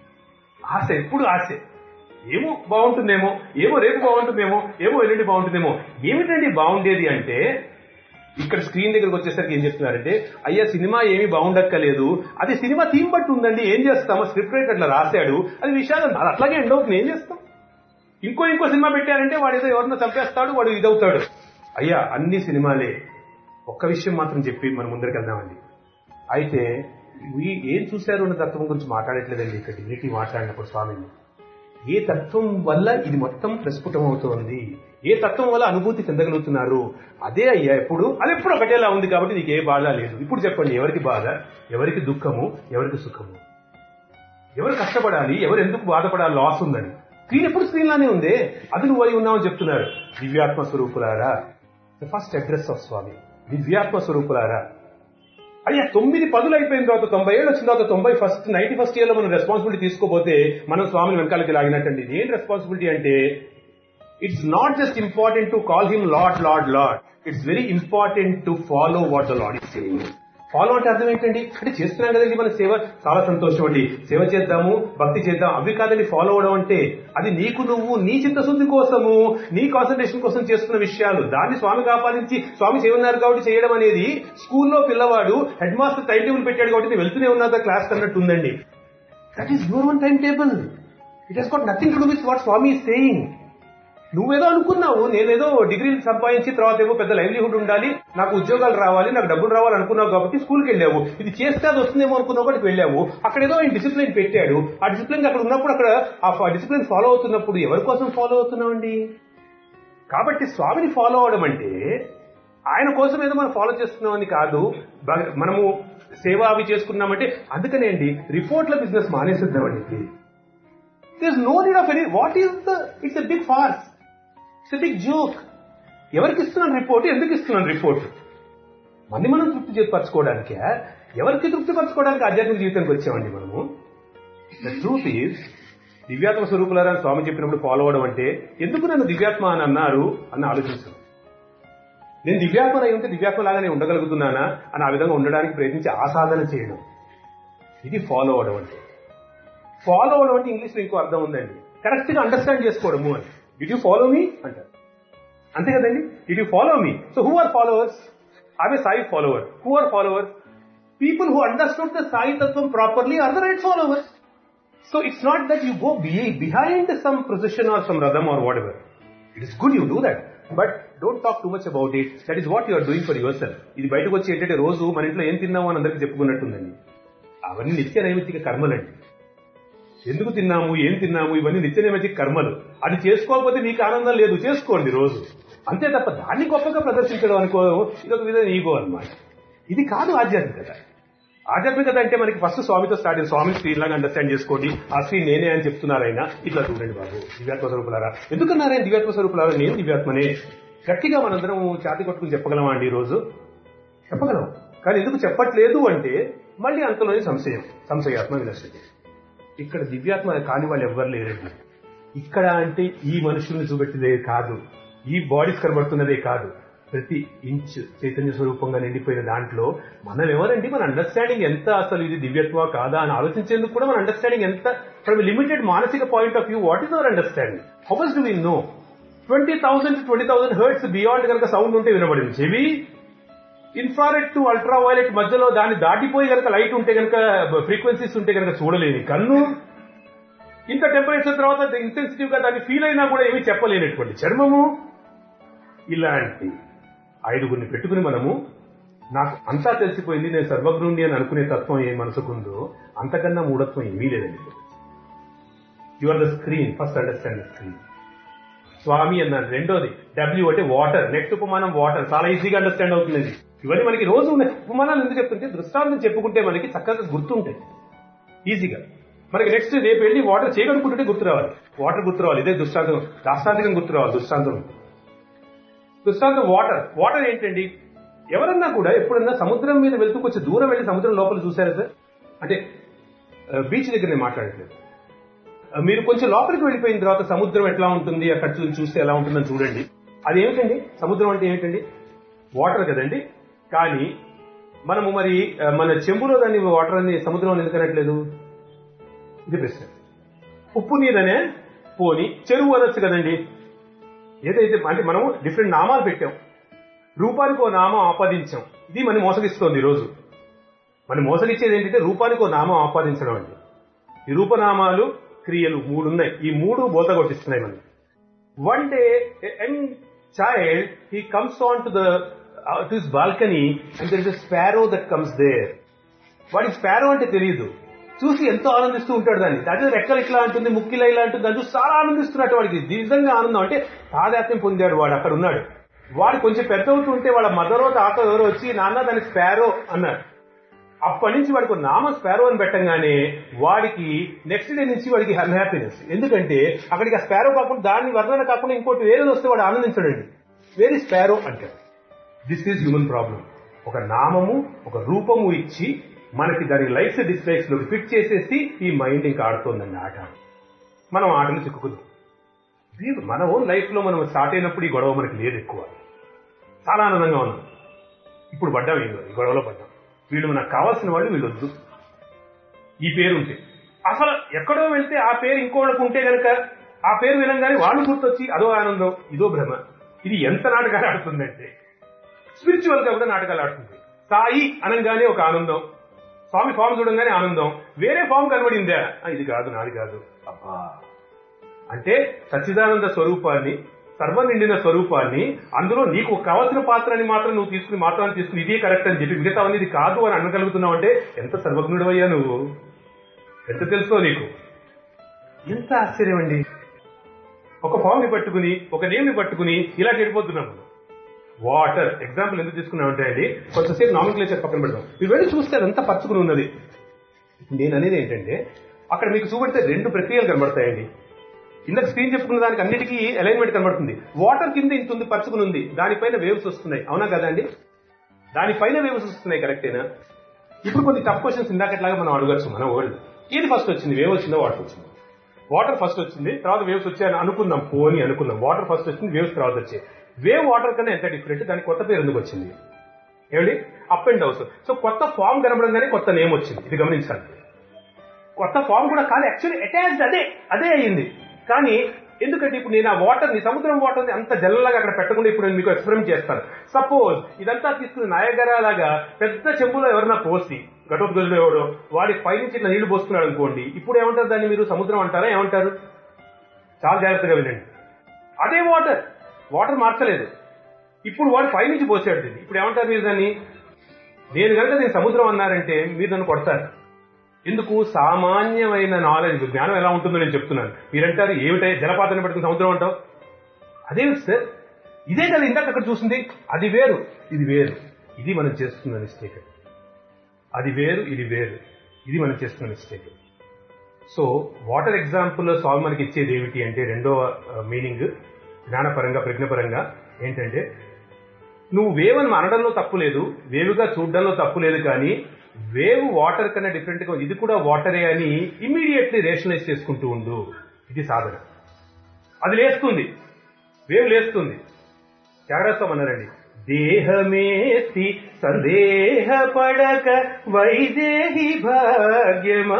ఆశ ఎప్పుడు ఆశే ఏమో బాగుంటుందేమో ఏమో రేపు బాగుంటుందేమో ఏమో ఎల్లుండి బాగుంటుందేమో ఏమిటండి బాగుండేది అంటే ఇక్కడ స్క్రీన్ దగ్గరకు వచ్చేసరికి ఏం చెప్తున్నారంటే అయ్యా సినిమా ఏమీ బాగుండక్కలేదు అది సినిమా థీమ్ బట్టి ఉందండి ఏం చేస్తామో స్క్రిప్ట్ రైటర్ అట్లా రాశాడు అది విషయాలు అది అట్లాగే ఎండ్ అవుతుంది ఏం చేస్తాం ఇంకో ఇంకో సినిమా పెట్టారంటే వాడు ఏదో ఎవరినో చంపేస్తాడు వాడు ఇదవుతాడు అయ్యా అన్ని సినిమాలే ఒక్క విషయం మాత్రం చెప్పి మనం ముందరికి వెళ్దామండి అయితే ఈ- ఏం చూశారు అన్న తత్వం గురించి మాట్లాడట్లేదండి ఇక్కడ డిగ్నిటీ మాట్లాడినప్పుడు స్వామిని ఏ తత్వం వల్ల ఇది మొత్తం ప్రస్ఫుటం అవుతోంది ఏ తత్వం వల్ల అనుభూతి చెందగలుగుతున్నారు అదే అయ్యా ఎప్పుడు అది ఎప్పుడు ఒకటేలా ఉంది కాబట్టి నీకు ఏ బాధ లేదు ఇప్పుడు చెప్పండి ఎవరికి బాధ ఎవరికి దుఃఖము ఎవరికి సుఖము ఎవరు కష్టపడాలి ఎవరు ఎందుకు బాధపడాలి లాస్ ఉందని స్క్రీన్ ఎప్పుడు స్క్రీన్ లానే ఉంది అది నువ్వు అయి ఉన్నావని చెప్తున్నారు దివ్యాత్మ స్వరూపులారా the first address of Swami దివ్యాత్మ స్వరూపులారా అయ్యా తొమ్మిది పదులు అయిపోయిన తర్వాత తొంభై ఏళ్ళు వచ్చిన తర్వాత తొంభై ఫస్ట్ నైన్టీ ఫస్ట్ ఇయర్ లో మనం రెస్పాన్సిబిలిటీ తీసుకోపోతే మనం స్వామిని వెనకాలకి లాగినట్టండి ఏం రెస్పాన్సిబిలిటీ అంటే it's not just important to call him lord lord lord it's very important to follow what the lord is saying follow అంటే అర్థం ఏంటండి అంటే చేస్తున్నాం కదండి మన సేవ చాలా సంతోషం అండి సేవ చేద్దాము భక్తి చేద్దాం అవి కాదండి ఫాలో అవడం అంటే అది నీకు నువ్వు నీ చిత్తశుద్ధి కోసము నీ కాన్సన్ట్రేషన్ కోసం చేస్తున్న విషయాలు దాన్ని స్వామికి ఆపాదించి స్వామి చేయన్నారు కాబట్టి చేయడం అనేది స్కూల్లో పిల్లవాడు హెడ్ మాస్టర్ టైం టేబుల్ పెట్టాడు కాబట్టి నేను వెళ్తూనే ఉన్నదా క్లాస్ అన్నట్టు ఉందండి that is your one time table it he's got nothing to do with what Swami is saying నువ్వేదో అనుకున్నావు నేనేదో డిగ్రీలు సంపాదించి తర్వాత ఏమో పెద్ద లైవ్లీహుడ్ ఉండాలి నాకు ఉద్యోగాలు రావాలి నాకు డబ్బులు రావాలి అనుకున్నావు కాబట్టి స్కూల్కి వెళ్ళావు ఇది చేస్తే అది వస్తుందేమో అనుకున్నావు కాబట్టి వెళ్ళావు అక్కడ ఏదో ఆయన డిసిప్లిన్ పెట్టాడు ఆ డిసిప్లిన్ అక్కడ ఉన్నప్పుడు అక్కడ ఆ డిసిప్లిన్ ఫాలో అవుతున్నప్పుడు ఎవరి కోసం ఫాలో అవుతున్నామండి కాబట్టి స్వామిని ఫాలో అవడం అంటే ఆయన కోసం ఏదో మనం ఫాలో చేస్తున్నామని కాదు బ- మనము సేవ అవి చేసుకున్నామంటే అందుకనే అండి రిపోర్ట్ల బిజినెస్ మానేసిద్దామండి this no need of any what is the it's a big farce it's a big joke ఎవరికి ఇస్తున్నాను రిపోర్ట్ ఎందుకు ఇస్తున్నాను రిపోర్ట్ మన్ని మనం తృప్తి పరచుకోవడానికే ఎవరికి తృప్తి పరచుకోవడానికి ఆధ్యాత్మిక జీవితానికి వచ్చామండి మనము ద ట్రూత్ ఈజ్ దివ్యాత్మ స్వరూపులారా అని స్వామి చెప్పినప్పుడు ఫాలో అవడం అంటే ఎందుకు నన్ను దివ్యాత్మ అని అన్నారు అని ఆలోచించాను నేను దివ్యాత్మ అయి ఉంటే దివ్యాత్మ లాగానే ఉండగలుగుతున్నానా అని ఆ విధంగా ఉండడానికి ప్రయత్నించి ఆసాధన చేయడం ఇది ఫాలో అవడం అంటే ఫాలో అవడం అంటే ఇంగ్లీష్ లో ఇంకో అర్థం ఉందండి కరెక్ట్ గా అండర్స్టాండ్ చేసుకోవడము అని డిడ్ యూ ఫాలో మీ అంటారు అంతే కదండి did you follow me so who are followers ఆమె Sai follower who are followers people who understood the Sai తత్వం properly are the right followers so it's not that you go be behind some procession or some ratham or whatever it is good you do that but don't talk too much about it that is what you are doing for yourself ఇది బయటకు వచ్చి ఏంటంటే రోజు మన ఇంట్లో ఏం తిన్నామో అని అందరికీ చెప్పుకున్నట్టుందండి అవన్నీ నిత్య నైమిత్తిక కర్మలండి ఎందుకు తిన్నాము ఏం తిన్నాము ఇవన్నీ నిత్య నైమిత్తిక కర్మలు అది చేసుకోకపోతే మీకు ఆనందం లేదు చేసుకోండి రోజు అంతే తప్ప దాన్ని గొప్పగా ప్రదర్శించడం అనుకో ఇదొక విధంగా ఈగో అన్నమాట ఇది కాదు ఆధ్యాత్మికత ఆధ్యాత్మికత అంటే మనకి ఫస్ట్ స్వామితో స్టార్ట్ అయింది స్వామి స్క్రీన్ లాగా అండర్స్టాండ్ చేసుకోండి ఆ స్క్రీన్ నేనే అని చెప్తున్నారైనా ఇట్లా చూడండి బాబు దివ్యాత్మ స్వరూపులారా ఎందుకన్నారైనా దివ్యాత్మ స్వరూపులారా నేను దివ్యాత్మనే గట్టిగా మనందరం ఛాతి కొట్టుకుని చెప్పగలమా అండి ఈ రోజు చెప్పగలం కానీ ఎందుకు చెప్పట్లేదు అంటే మళ్ళీ అంతలోనే సంశయం సంశయాత్మ వినశ్యతి ఇక్కడ దివ్యాత్మ కాని వాళ్ళు ఎవ్వరు లేరండి ఇక్కడ అంటే ఈ మనుషుల్ని చూపెట్టేదే కాదు ఈ బాడీస్ కనబడుతున్నదే కాదు ప్రతి ఇంచ్ చైతన్య స్వరూపంగా నిండిపోయిన దాంట్లో మనం ఎవరండి మన అండర్స్టాండింగ్ ఎంత అసలు ఇది దివ్యత్వ కాదా అని ఆలోచించేందుకు కూడా మన అండర్స్టాండింగ్ ఎంత ఫ్రమ్ లిమిటెడ్ మానసిక point of view what is our understanding how's do we know twenty thousand twenty thousand hertz beyond కనుక సౌండ్ ఉంటే వినబడింది చెవి ఇన్ఫ్రారెడ్ టు అల్ట్రా వైలెట్ మధ్యలో దాన్ని దాటిపోయి కనుక లైట్ ఉంటే కనుక ఫ్రీక్వెన్సీస్ ఉంటే కనుక చూడలేని కన్ను ఇంత టెంపరేచర్ తర్వాత ఇంటెన్సిటివ్ గా దాన్ని ఫీల్ అయినా కూడా ఏమీ చెప్పలేనటువంటి చర్మము ఇలాంటి ఐదుగురిని పెట్టుకుని మనము నాకు అంతా తెలిసిపోయింది నేను సర్వజ్ఞుణ్ణి అని అనుకునే తత్వం ఏ మనసుకుందో అంతకన్నా మూఢత్వం ఏమీ లేదండి you are the screen first understand the screen Swami అన్నాను రెండోది డబ్ల్యూ అంటే వాటర్ నెక్స్ట్ ఉపమానం వాటర్ చాలా ఈజీగా అండర్స్టాండ్ అవుతుంది ఇవన్నీ మనకి రోజు ఉన్నాయి ఉపమానాలు ఎందుకు చెప్తుంటే దృష్టాంతం చెప్పుకుంటే మనకి చక్కగా గుర్తుంటాయి ఈజీగా మనకి నెక్స్ట్ రేపు వెళ్ళి వాటర్ చేయగలుగుతుంటే గుర్తు రావాలి వాటర్ గుర్తు రావాలి ఇదే దృష్టాంతం రాష్ట్రాంతికం గుర్తు రావాలి దృష్టాంతం దృష్టాంతం వాటర్ వాటర్ ఏంటండి ఎవరన్నా కూడా ఎప్పుడన్నా సముద్రం మీద వెళ్తూ కొంచెం దూరం వెళ్ళి సముద్రం లోపల చూసారా సార్ అంటే బీచ్ దగ్గర నేను మాట్లాడట్లేదు ఆ, మీరు కొంచెం లోపలికి వెళ్ళిపోయిన తర్వాత సముద్రం ఎట్లా ఉంటుంది అక్కడ చూ- చూస్తే ఎలా ఉంటుందని చూడండి అది ఏమిటండి సముద్రం అంటే ఏమిటండి వాటర్ కదండి కానీ మనము మరి ఆ, మన చెంబులో దాన్ని వాటర్ అని సముద్రం అని ఎందుకు అనట్లేదు ఇది ప్రశ్న ఉప్పు నీరనే పోని చెరువు అనొచ్చు కదండి ఏదైతే అంటే మనం డిఫరెంట్ నామాలు పెట్టాం రూపానికి ఓ నామం ఆపాదించాం ఇది మనం మోసగిస్తోంది ఈరోజు మనం మోసగిచ్చేది ఏంటంటే రూపానికి ఓ నామం ఆపాదించడం అండి ఈ రూపనామాలు క్రియలు మూడు ఉన్నాయి ఈ మూడు బోత కొట్టిస్తున్నాయి మనం one day young child he comes on to the to his balcony and there is a sparrow that comes there వాడికి స్పారో అంటే తెలియదు చూసి ఎంతో ఆనందిస్తూ ఉంటాడు దాన్ని అదే రెక్కలు ఇట్లా అంటుంది ముక్కిలా ఇలా అంటుంది దాన్ని చూసి చాలా ఆనందిస్తున్నట్టు వాడికి నిజంగా ఆనందం అంటే తాదాత్మ్యం పొందాడు వాడు అక్కడ ఉన్నాడు వాడు కొంచెం పెద్ద అవుతుంటే వాళ్ళ మదరో తాత ఎవరో వచ్చి నాన్న దాన్ని స్పారో అన్నాడు అప్పటి నుంచి వాడికి ఒక నామ స్పారో అని పెట్టంగానే వాడికి నెక్స్ట్ డే నుంచి వాడికి అన్హ్యాపీనెస్ ఎందుకంటే అక్కడికి ఆ స్పారో కాకుండా దాని వర్ణన కాకుండా ఇంకోటి వేరేది వస్తే వాడు ఆనందించడండి వేరే స్పారో అంటాడు దిస్ ఈజ్ హ్యూమన్ ప్రాబ్లం ఒక నామము ఒక రూపము ఇచ్చి మనకి దాని లైక్స్ డిస్లైక్స్ లోకి ఫిట్ చేసేసి ఈ మైండ్ ఇంకా ఆడుతోందండి ఆట మనం ఆటలు చిక్కుకుందాం ఇది మన ఓన్ లైఫ్ లో మనం స్టార్ట్ అయినప్పుడు ఈ గొడవ మనకి లేదు ఎక్కువ చాలా ఆనందంగా ఉన్నాం ఇప్పుడు పడ్డాం ఈ ఈ గొడవలో పడ్డాం వీళ్ళు మనకు కావాల్సిన వాళ్ళు వీళ్ళు వద్దు ఈ పేరు ఉంటే అసలు ఎక్కడో వెళ్తే ఆ పేరు ఇంకోళ్ళకు ఉంటే గనక ఆ పేరు వినంగానే వాళ్ళు గుర్తొచ్చి అదో ఆనందం ఇదో భ్రమ ఇది ఎంత నాటకాలు ఆడుతుందంటే స్పిరిచువల్ గా కూడా నాటకాలు ఆడుతుంది సాయి అనగానే ఒక ఆనందం స్వామి ఫామ్ చూడంగానే ఆనందం వేరే ఫామ్ కనబడిందా ఆ, ఇది కాదు నాది కాదు అబ్బా అంటే సచ్చిదానంద స్వరూపాన్ని సర్వ నిండిన స్వరూపాన్ని అందులో నీకు కావలసిన పాత్రని మాత్రం నువ్వు తీసుకుని మాత్రాన్ని తీసుకుని ఇదే కరెక్ట్ అని చెప్పి మిగతావన్నీ ఇది కాదు అని అనగలుగుతున్నావు అంటే ఎంత సర్వజ్ఞుడు అయ్యా నువ్వు ఎంత తెలుసో నీకు ఎంత ఆశ్చర్యం అండి ఒక ఫామ్ ని పట్టుకుని ఒక నేమ్ ని పట్టుకుని ఇలా చెడిపోతున్నాం మనం వాటర్ ఎగ్జాంపుల్ ఎందుకు తీసుకున్నామంటే అండి కొంతసేపు నామిక్లేచర్ పక్కన పెడదాం మీరు వెళ్ళి చూస్తే అదంతా పచ్చుకుని ఉన్నది నేను అనేది ఏంటంటే అక్కడ మీకు చూపెడితే రెండు ప్రక్రియలు కనబడతాయండి ఇందాక స్క్రీన్ చెప్పుకున్న దానికి అన్నిటికీ అలైన్మెంట్ కనబడుతుంది వాటర్ కింద ఇంత ఉంది పరుచుకుని ఉంది దానిపైన వేవ్స్ వస్తున్నాయి అవునా కదా అండి దానిపైన వేవ్స్ వస్తున్నాయి కరెక్టేనా ఇప్పుడు కొన్ని టఫ్ క్వశ్చన్స్ ఇందాకట్లాగా మనం అడగచ్చు మన వరల్డ్ ఏది ఫస్ట్ వచ్చింది వేవ్ వచ్చిందో వాటర్ వచ్చింది వాటర్ ఫస్ట్ వచ్చింది తర్వాత వేవ్స్ వచ్చాయని అనుకుందాం పోని అనుకుందాం వాటర్ ఫస్ట్ వచ్చింది వేవ్స్ తర్వాత వచ్చాయి వేవ్ వాటర్ కన్నా ఎంత డిఫరెంట్ దానికి కొత్త పేరు ఎందుకు వచ్చింది ఏమండి అప్ అండ్ డౌన్స్ సో కొత్త ఫామ్ కనబడంగానే కొత్త నేమ్ వచ్చింది ఇది గమనించాలి కొత్త ఫామ్ కూడా కాదు యాక్చువల్లీ అటాచ్డ్ అదే అదే అయ్యింది కానీ ఎందుకంటే ఇప్పుడు నేను ఆ వాటర్ ని సముద్రం వాటర్ ని అంత జల్లలాగా అక్కడ పెట్టకుండా ఇప్పుడు నేను మీకు ఎక్స్పెరిమెంట్ చేస్తాను సపోజ్ ఇదంతా తీసుకుని నాయగరా లాగా పెద్ద చెంబులో ఎవరన్నా పోసి ఘటోద్గజుడు ఎవడో వాడి పైనుంచి ఇట్లా నీళ్లు పోస్తున్నాడు అనుకోండి ఇప్పుడు ఏమంటారు దాన్ని మీరు సముద్రం అంటారా ఏమంటారు చాలా జాగ్రత్తగా వినండి అదే వాటర్ వాటర్ మార్చలేదు ఇప్పుడు వాడు పైనుంచి పోసాడు దీన్ని ఇప్పుడు ఏమంటారు మీరు దాన్ని నేను కనుక నేను సముద్రం అన్నారంటే మీరు నన్ను కొడతారు ఎందుకు సామాన్యమైన నాలెడ్జ్ జ్ఞానం ఎలా ఉంటుందో నేను చెప్తున్నాను మీరంటారు ఏమిటై జలపాతాన్ని పట్టుకుని సముద్రం అంటావు అదేమిటి సార్ ఇదే కదా ఇందాక అక్కడ చూసింది అది వేరు ఇది వేరు ఇది మనం చేస్తున్న మిస్టేక్ అది వేరు ఇది వేరు ఇది మనం చేస్తున్న mistake so water example Swami మనకి ఇచ్చేది ఏమిటి అంటే రెండవ మీనింగ్ జ్ఞానపరంగా ప్రజ్ఞపరంగా ఏంటంటే నువ్వు వేవ్ అని అనడంలో తప్పు లేదు వేవుగా చూడడంలో తప్పు లేదు కానీ వేవ్ వాటర్ కన్నా డిఫరెంట్ గా ఇది కూడా వాటరే అని ఇమీడియట్లీ రేషనలైజ్ చేసుకుంటూ ఉండు ఇది సాధన అది లేస్తుంది వేవ్ లేస్తుంది త్యాగరాజస్వామి అన్నారండి దేహమేసి సందేహ పడక వైదేహి భాగ్యమా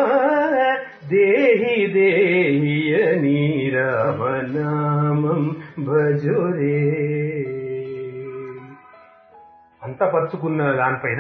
దేహి దేహియని రామనామం భజురే అంత అంతపరుచుకున్న దానిపైన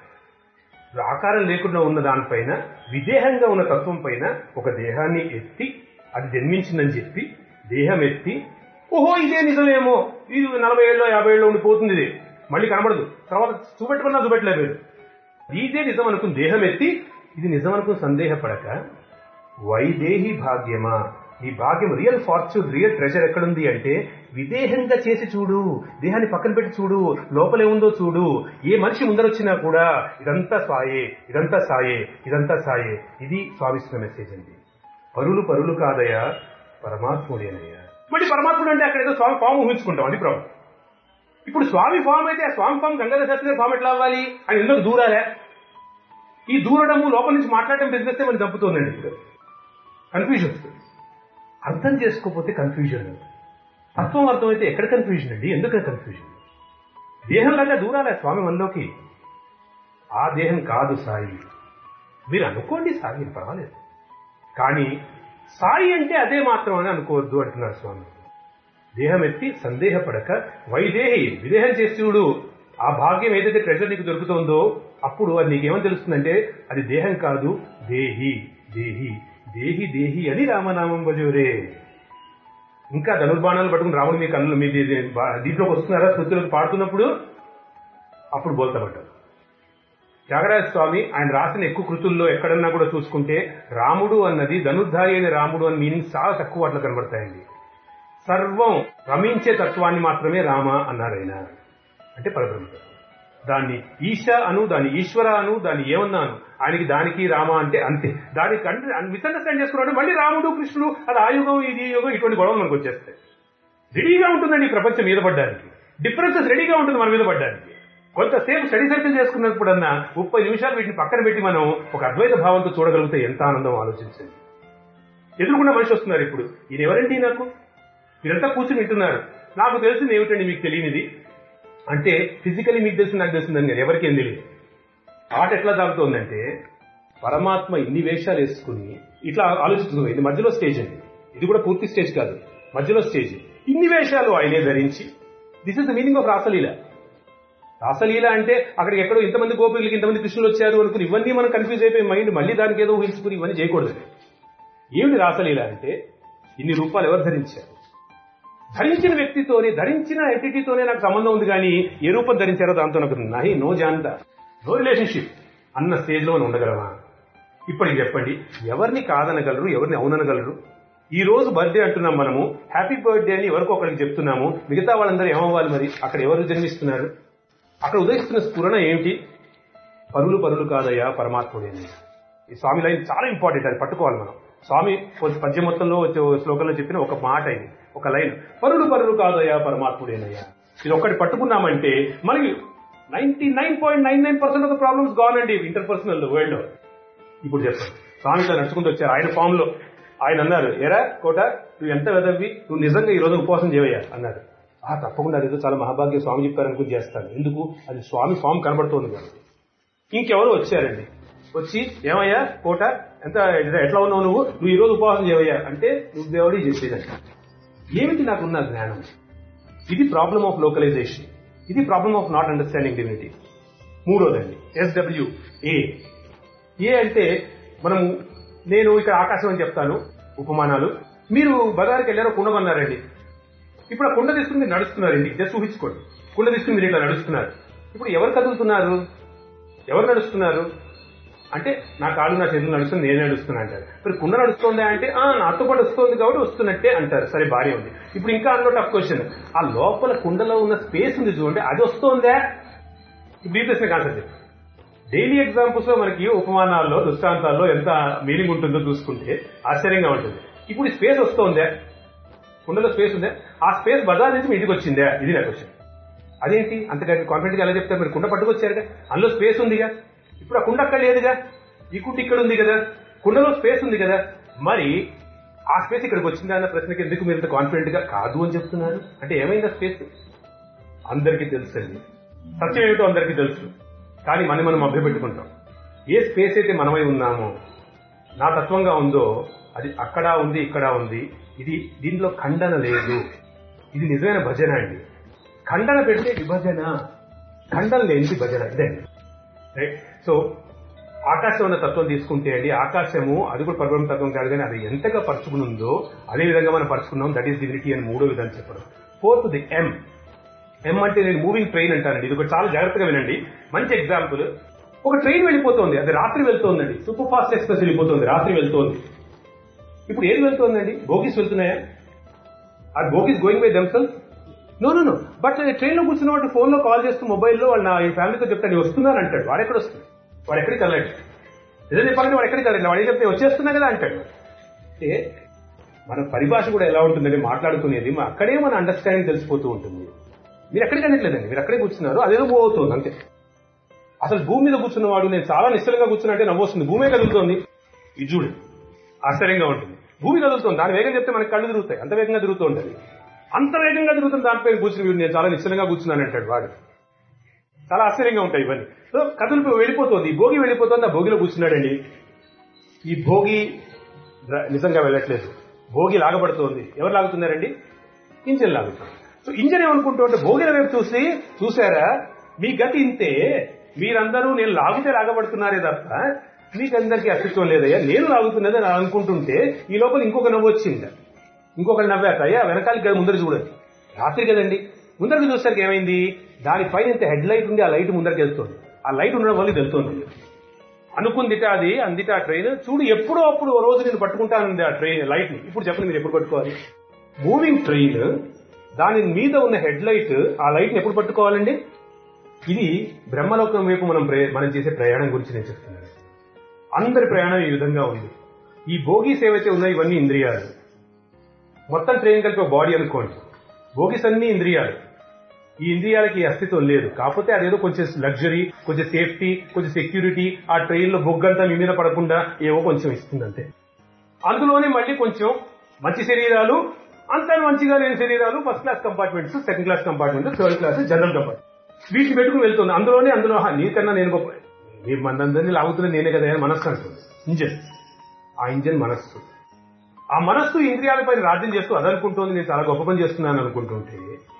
ఆకారం లేకుండా ఉన్న దానిపైన విదేహంగా ఉన్న తత్వం పైన ఒక దేహాన్ని ఎత్తి అది జన్మించిందని చెప్పి దేహం ఎత్తి ఓహో ఇదే నిజమేమో ఇది నలభై ఏళ్ళు యాభై ఏళ్ళు ఉండిపోతుంది ఇది మళ్ళీ కనబడదు తర్వాత చూపెట్టుకున్నా చూపెట్టలేదు ఇదే నిజం అనుకుని దేహం ఎత్తి ఇది నిజం అనుకుని సందేహపడక వైదేహి భాగ్యమా ఈ భాగ్యం రియల్ ఫార్చ్యూన్ రియల్ ట్రెజర్ ఎక్కడుంది అంటే విదేహంగా చేసి చూడు దేహాన్ని పక్కన పెట్టి చూడు లోపలేముందో చూడు ఏ మనిషి ముందరొచ్చినా కూడా ఇదంతా సాయే ఇదంతా సాయే ఇదంతా సాయే ఇది స్వామిస్తున్న మెసేజ్ అండి పరులు పరులు కాదయ్యా పరమాత్ముడేనయ్యా మళ్ళీ పరమాత్ముడు అంటే అక్కడ ఏదో స్వామి ఫామ్ ఊహించుకుంటాం అది ప్రాబ్లం ఇప్పుడు స్వామి ఫామ్ అయితే ఆ స్వామి ఫామ్ గంగాధర శాస్త్రి ఫామ్ ఎట్లా అవ్వాలి అని ఎందుకు దూరాలే ఈ దూరడము లోపల నుంచి మాట్లాడటం బిజినెస్ మనం చంపుతోందండి ఇప్పుడు కన్ఫ్యూజన్ వస్తుంది అర్థం చేసుకోకపోతే కన్ఫ్యూజన్ తత్వం అర్థమైతే ఎక్కడ కన్ఫ్యూజన్ అండి ఎందుకు కన్ఫ్యూజన్ దేహంలాగా దూరాలే స్వామి మనలోకి ఆ దేహం కాదు సాయి మీరు అనుకోండి సాయి పర్వాలేదు కానీ సాయి అంటే అదే మాత్రం అని అనుకోవద్దు అంటున్నారు స్వామి దేహం ఎత్తి సందేహపడక వైదేహి విదేహం చేసి చూడు ఆ భాగ్యం ఏదైతే ట్రెజర్ నీకు దొరుకుతుందో అప్పుడు అది నీకేమని తెలుస్తుందంటే అది దేహం కాదు దేహి దేహి దేహి దేహి అని రామనామం భజోరే ఇంకా ధనుర్బాణాలు పట్టుకుని రాముడు మీ కన్నులు మీ దీ- దీ- బా- దీంట్లోకి వస్తున్నారా స్మృతులకు పాడుతున్నప్పుడు అప్పుడు బోల్తపడ్డారు త్యాగరాజ స్వామి ఆయన రాసిన ఎక్కువ కృతుల్లో ఎక్కడన్నా కూడా చూసుకుంటే రాముడు అన్నది ధనుర్ధారి అయిన రాముడు అని మీనింగ్ చాలా తక్కువ వాటిలో కనబడతాయండి సర్వం రమించే తత్వాన్ని మాత్రమే రామ అన్నారు ఆయన అంటే పరబ్రహ్మ తత్వం. దాన్ని ఈశ అను దాన్ని ఈశ్వర అను దాన్ని ఏమన్నాను ఆయనకి దానికి రామ అంటే అంతే దానికి అంటే మిస్అండర్స్టాండ్ చేసుకున్నాడు మళ్ళీ రాముడు కృష్ణుడు అది ఆ యుగం ఇది ఈ యుగం ఇటువంటి గొడవలు మనకు వచ్చేస్తాయి రెడీగా ఉంటుందండి ఈ ప్రపంచం మీద పడ్డానికి డిఫరెన్సెస్ రెడీగా ఉంటుంది మన మీద పడ్డానికి కొంతసేపు స్టడీ సర్కిల్ చేసుకున్నప్పుడన్నా ముప్పై నిమిషాలు వీటిని పక్కన పెట్టి మనం ఒక అద్వైత భావంతో చూడగలిగితే ఎంత ఆనందం ఆలోచించండి ఎదురుకున్న మనిషి వస్తున్నారు ఇప్పుడు ఈయన ఎవరండి నాకు మీరంతా కూర్చుని వింటున్నారు నాకు తెలిసింది ఏమిటండి మీకు తెలియనిది అంటే ఫిజికలీ మీకు తెలిసింది నాకు తెలిసిందని కానీ ఎవరికేం తెలియదు ఆట ఎట్లా సాగుతోందంటే పరమాత్మ ఇన్ని వేషాలు వేసుకుని ఇట్లా ఆలోచిస్తుంది ఇది మధ్యలో స్టేజ్ అండి ఇది కూడా పూర్తి స్టేజ్ కాదు మధ్యలో స్టేజ్ ఇన్ని వేషాలు ఆయనే ధరించి this is the meaning of Rasleela Rasleela అంటే అక్కడికి ఎక్కడో ఇంతమంది గోపికలకి ఇంతమంది కృష్ణులు వచ్చారు అనుకుని ఇవన్నీ మనం కన్ఫ్యూజ్ అయిపోయి మైండ్ మళ్ళీ దానికి ఏదో ఊహించుకుని ఇవన్నీ చేయకూడదు ఏమిటి రాసలీల అంటే ఇన్ని రూపాలు ఎవరు ధరించారు ధరించిన వ్యక్తితోనే ధరించిన ఎంటిటీతోనే నాకు సంబంధం ఉంది కానీ ఏ రూపం ధరించారో దాంతో నాకు నహి నో జాంత నో రిలేషన్షిప్ అన్న స్టేజ్ లో మనం ఉండగలమా ఇప్పటికి చెప్పండి ఎవరిని కాదనగలరు ఎవరిని అవుననగలరు ఈ రోజు బర్త్డే అంటున్నాం మనము హ్యాపీ బర్త్డే అని ఎవరికో ఒకరికి చెప్తున్నాము మిగతా వాళ్ళందరూ ఏమవ్వాలి మరి అక్కడ ఎవరు జన్మిస్తున్నారు అక్కడ ఉదయిస్తున్న స్ఫురణ ఏమిటి పరులు పరులు కాదయ్యా పరమాత్ముడే అని ఈ స్వామి లైన్ చాలా ఇంపార్టెంట్ అది పట్టుకోవాలి మనం స్వామి కొంచెం పద్యం మొత్తంలో వచ్చే శ్లోకంలో చెప్పిన ఒక మాట ఇది ఒక లైన్ పరులు పరులు కాదయ్యా పరమాత్ముడేనయ్యా ఇది ఒక్కటి పట్టుకున్నామంటే మనకి ninety nine point nine nine percent of problems gone అండి ఇంటర్ పర్సనల్ వరల్డ్ లో ఇప్పుడు చెప్పండి స్వామి ఇట్లా నడుచుకుంటూ వచ్చారు ఆయన ఫామ్ లో ఆయన అన్నారు ఎరా కోట నువ్వు ఎంత వెదవి నువ్వు నిజంగా ఈ రోజు ఉపవాసం చేయవయ్యా అన్నారు ఆ తప్పకుండా అదేదో చాలా మహాభాగ్య స్వామి చెప్పారనుకుని చేస్తాను ఎందుకు అది స్వామి ఫామ్ కనబడుతోంది కాబట్టి ఇంకెవరు వచ్చారండి వచ్చి ఏమయ్యా కోట ఎంత ఎట్లా ఉన్నావు నువ్వు నువ్వు ఈ రోజు ఉపవాసం చేయవయ్యా అంటే నువ్వు దేవుడి చేసేదంట ఏమిటి నాకున్న జ్ఞానం ఇది ప్రాబ్లమ్ ఆఫ్ లోకలైజేషన్ ఇది problem of not understanding divinity మూడోదండి ఎస్డబ్ల్యూ ఏ ఏ అంటే మనం నేను ఇక్కడ ఆకాశం అని చెప్తాను ఉపమానాలు మీరు బజార్కి వెళ్ళారో కుండ కొన్నారండి ఇప్పుడు ఆ కుండ తీసుకుని మీరు నడుస్తున్నారండి జస్ట్ ఊహించుకోండి కుండ తీసుకుని మీరు ఇట్లా నడుస్తున్నారు ఇప్పుడు ఎవరు కదులుతున్నారు ఎవరు నడుస్తున్నారు అంటే నా కాళ్ళు నా చేతులు నడుస్తుంది నేను నడుస్తున్నా అంటారు మరి కుండ నడుస్తుందా అంటే ఆ నాతో పాటు వస్తుంది కాబట్టి వస్తున్నట్టే అంటారు సరే భార్య ఉంది ఇప్పుడు ఇంకా అందులో టఫ్ క్వశ్చన్ ఆ లోపల కుండలో ఉన్న స్పేస్ ఉంది చూడండి అది వస్తుందా ఇప్పుడు ఈ ప్రశ్న కాన్సర్ చెప్పు డైలీ ఎగ్జాంపుల్స్ లో మనకి ఉపమానాల్లో దృష్టాంతాల్లో ఎంత మీనింగ్ ఉంటుందో చూసుకుంటే ఆశ్చర్యంగా ఉంటుంది ఇప్పుడు ఈ స్పేస్ వస్తుందా కుండలో స్పేస్ ఉందా ఆ స్పేస్ బజార్ నుంచి మీ ఇంటికి వచ్చిందా ఇది నా క్వశ్చన్ అదేంటి అంత కాన్ఫిడెంట్ గా ఎలా చెప్తారు మీరు కుండ పట్టుకొచ్చారుగా అందులో స్పేస్ ఉందిగా ఇప్పుడు ఆ కుండ అక్కడ లేదుగా ఈ కుండ ఇక్కడ ఉంది కదా కుండలో స్పేస్ ఉంది కదా మరి ఆ స్పేస్ ఇక్కడికి వచ్చిందా అన్న ప్రశ్నకి ఎందుకు మీరు ఇంత కాన్ఫిడెంట్ గా కాదు అని చెప్తున్నారు అంటే ఏమైంది ఆ స్పేస్ అందరికీ తెలుసండి సత్యం ఏమిటో అందరికీ తెలుసు కానీ మనం మనం అభ్యపెట్టుకుంటాం ఏ స్పేస్ అయితే మనమై ఉన్నామో నా తత్వంగా ఉందో అది అక్కడ ఉంది ఇక్కడ ఉంది ఇది దీంట్లో ఖండన లేదు ఇది నిజమైన భజన అండి ఖండన పెడితే విభజన ఖండం లేనిది భజన ఇదే రైట్ సో ఆకాశం అన్న తత్వం తీసుకుంటే అండి ఆకాశము అది కూడా పరబ్రహ్మ తత్వం కాదు కానీ అది ఎంతగా పరుచుకుని ఉందో అదే విధంగా మనం పరుచుకున్నాం దట్ ఈస్ డివినిటీ అని మూడో విధానం చెప్పడం ఫోర్త్ ది ఎం ఎం అంటే నేను మూవింగ్ ట్రైన్ అంటానండి ఇది ఒకటి చాలా జాగ్రత్తగా వినండి మంచి ఎగ్జాంపుల్ ఒక ట్రైన్ వెళ్ళిపోతుంది అది రాత్రి వెళ్తోందండి సూపర్ ఫాస్ట్ ఎక్స్ప్రెస్ వెళ్ళిపోతుంది రాత్రి వెళ్తోంది ఇప్పుడు ఏది వెళ్తోందండి బోగీస్ వెళ్తున్నాయా are bogies going by themselves no no no but train లో కూర్చున్న వాడు ఫోన్ లో కాల్ చేస్తూ మొబైల్లో వాళ్ళ నా ఫ్యామిలీతో చెప్తాను వస్తున్నాను అంటాడు వాడు ఎక్కడ వస్తుంది వాడు ఎక్కడికి వెళ్ళాడు నిజం చెప్పాలంటే వాడు ఎక్కడికి వెళ్ళాడు వాడు ఏం చెప్తే వచ్చేస్తున్నా కదా అంటాడు అంటే మన పరిభాష కూడా ఎలా ఉంటుందండి మాట్లాడుకునేది మా అక్కడే మన అండర్స్టాండింగ్ తెలిసిపోతూ ఉంటుంది మీరు ఎక్కడికి వెళ్ళట్లేదండి మీరు అక్కడే కూర్చున్నారు అదేదో మూవ్ అవుతుంది అంతే అసలు భూమి మీద కూర్చున్నవాడు నేను చాలా నిశ్చలంగా కూర్చున్నట్టే నవ్వొస్తుంది భూమే కదులుతోంది ఇది చూడు ఆశ్చర్యంగా ఉంటుంది భూమి కదులుతుంది దాని వేగం చెప్తే మనకి కళ్ళు తిరుగుతాయి అంత వేగంగా తిరుగుతూ ఉంటుంది అంత వేగంగా తిరుగుతుంది దానిపైన కూర్చుని వీడు నేను చాలా నిశ్చలంగా కూర్చున్నాను అంటాడు వాడు చాలా ఆశ్చర్యంగా ఉంటాయి ఇవన్నీ సో కదులు వెళ్ళిపోతుంది ఈ భోగి వెళ్ళిపోతుంది ఆ భోగిలో కూర్చున్నాడండి ఈ భోగి ర- నిజంగా వెళ్ళట్లేదు భోగి లాగబడుతోంది ఎవరు లాగుతున్నారండి ఇంజన్ లాగుతుంది సో ఇంజన్ ఏమనుకుంటూ అంటే భోగిల వైపు చూసి చూసారా మీ గతి ఇంతే మీరందరూ నేను లాగితే లాగబడుతున్నారే తప్ప మీకందరికీ అస్తిత్వం లేదయ్యా నేను లాగుతున్నది అని అనుకుంటుంటే ఈ లోపల ఇంకొక నవ్వు వచ్చింది ఇంకొకరు నవ్వాక అయ్యా వెనకాలకి కదా ముందర చూడండి రాత్రి కదండి ముందరకు చూసరికి ఏమైంది దానిపైన ఇంత హెడ్ లైట్ ఉంది ఆ లైట్ ముందరికి వెళ్తుంది ఆ లైట్ ఉండడం వల్ల ఇది వెళ్తుంది అనుకుందిట అది అందిట ఆ ట్రైన్ చూడు ఎప్పుడో అప్పుడు ఓ రోజు నేను పట్టుకుంటానంది ఆ ట్రైన్ లైట్ ని ఇప్పుడు చెప్పండి మీరు ఎప్పుడు పట్టుకోవాలి మూవింగ్ ట్రైన్ దాని మీద ఉన్న హెడ్ లైట్ ఆ లైట్ ని ఎప్పుడు పట్టుకోవాలండి ఇది బ్రహ్మలోకం వైపు మనం ప్రయ- మనం చేసే ప్రయాణం గురించి నేను చెప్తున్నాను అందరి ప్రయాణం ఈ విధంగా ఉంది ఈ భోగీస్ ఏవైతే ఉన్నాయో ఇవన్నీ ఇంద్రియాలు మొత్తం ట్రైన్ కలిపి బాడీ అనుకోండి భోగిస్ అన్ని ఇంద్రియాలు ఈ ఇంద్రియాలకి అస్తిత్వం లేదు కాకపోతే అదేదో కొంచెం లగ్జరీ కొంచెం సేఫ్టీ కొంచెం సెక్యూరిటీ ఆ ట్రైన్ లో బొగ్గంతా మీ మీద పడకుండా ఏవో కొంచెం ఇస్తుంది అంతే అందులోనే మళ్ళీ కొంచెం మంచి శరీరాలు అంత మంచిగా లేని శరీరాలు first class compartments second class compartment third class general compartment వీటిని పెట్టుకుని వెళ్తుంది అందులోనే అందులో "హా, నీకన్నా నేను గొప్ప మీ మనందరినీ లాగుతున్నా నేనే కదా అని మనస్సు అంటుంది ఇంజన్ ఆ ఇంజన్ మనస్సు ఆ మనస్సు ఇంద్రియాలపైన రాజ్యం చేస్తూ అదనుకుంటోంది నేను చాలా గొప్ప పని చేస్తున్నాను అనుకుంటుంటే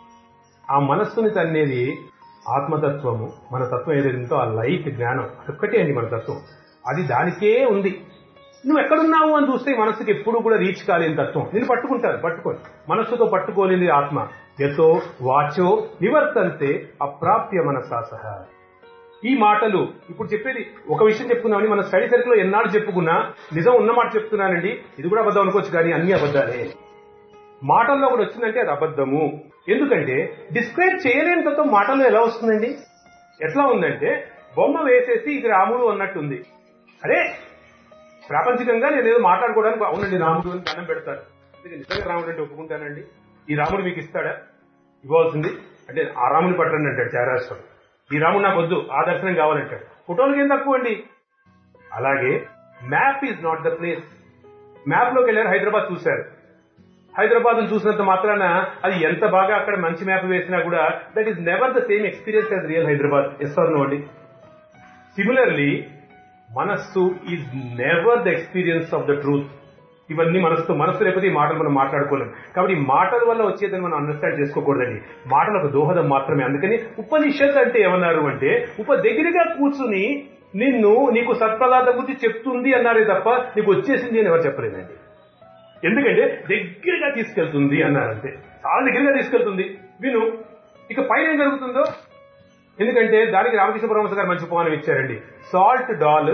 ఆ మనస్సుని తన్నేది ఆత్మతత్వము మన తత్వం ఏదైతే ఉందో ఆ లైట్ జ్ఞానం అదొక్కటే అండి మన తత్వం అది దానికే ఉంది నువ్వు ఎక్కడున్నావు అని చూస్తే ఈ మనస్సుకి ఎప్పుడు కూడా రీచ్ కాలేని తత్వం నేను పట్టుకుంటాను పట్టుకోని మనస్సుతో పట్టుకోలేని ఆత్మ యతో వాచో నివర్తంతే అప్రాప్య మనసా సహా ఈ మాటలు ఇప్పుడు చెప్పేది ఒక విషయం చెప్పుకున్నామని మన స్టడీ సర్కిల్ లో ఎన్నాళ్ళు చెప్పుకున్నా నిజం ఉన్న మాట చెప్తున్నానండి ఇది కూడా అబద్ధం అనుకోవచ్చు కానీ అన్ని అబద్ధాలే మాటల్లో కూడా వచ్చిందంటే అది అబద్ధము ఎందుకంటే డిస్క్రైబ్ చేయలేని తత్వం మాటల్లో ఎలా వస్తుందండి ఎట్లా ఉందంటే బొమ్మ వేసేసి ఇది రాముడు అన్నట్టుంది అరే ప్రాపంచికంగా నేను ఏదో మాట్లాడుకోవడానికి అవునండి రాముడు అని దండం పెడతారు అందుకే నిజంగా రాముడు అంటే ఒప్పుకుంటానండి ఈ రాముడు మీకు ఇస్తాడా ఇవ్వాల్సింది అంటే ఆ రాముని పట్టండి అంటాడు చారాశ్వరం ఈ రాముడు నాకు వద్దు ఆ దర్శనం కావాలంటాడు ఫోటోలకి ఏం తక్కువ అండి అలాగే map is not the place map లోకి వెళ్ళారు హైదరాబాద్ చూశారు హైదరాబాద్ చూసినంత మాత్రాన అది ఎంత బాగా అక్కడ మంచి మ్యాప్ వేసినా కూడా that is never the same experience as real Hyderabad yes or no అండి సిమిలర్లీ మనస్సు is never the experience of the truth ఇవన్నీ మనసుతో మనసు లేకపోతే ఈ మాటలు మనం మాట్లాడుకోలేం కాబట్టి ఈ మాటల వల్ల వచ్చేదని మనం అండర్స్టాండ్ చేసుకోకూడదండి మాటలకు దోహదం మాత్రమే అందుకని ఉపనిషత్ అంటే ఏమన్నారు అంటే ఉప దగ్గరగా కూర్చుని నిన్ను నీకు సత్పదార్థం గురించి చెప్తుంది అన్నారే తప్ప నీకు వచ్చేసింది అని ఎవరు చెప్పలేదండి ఎందుకంటే దగ్గరగా తీసుకెళ్తుంది అన్నారంతే చాలా దగ్గరగా తీసుకెళ్తుంది విను ఇక పైన ఏం జరుగుతుందో ఎందుకంటే దానికి రామకృష్ణ పరమహంస గారు మంచి ఉపమానం ఇచ్చారండి సాల్ట్ డాల్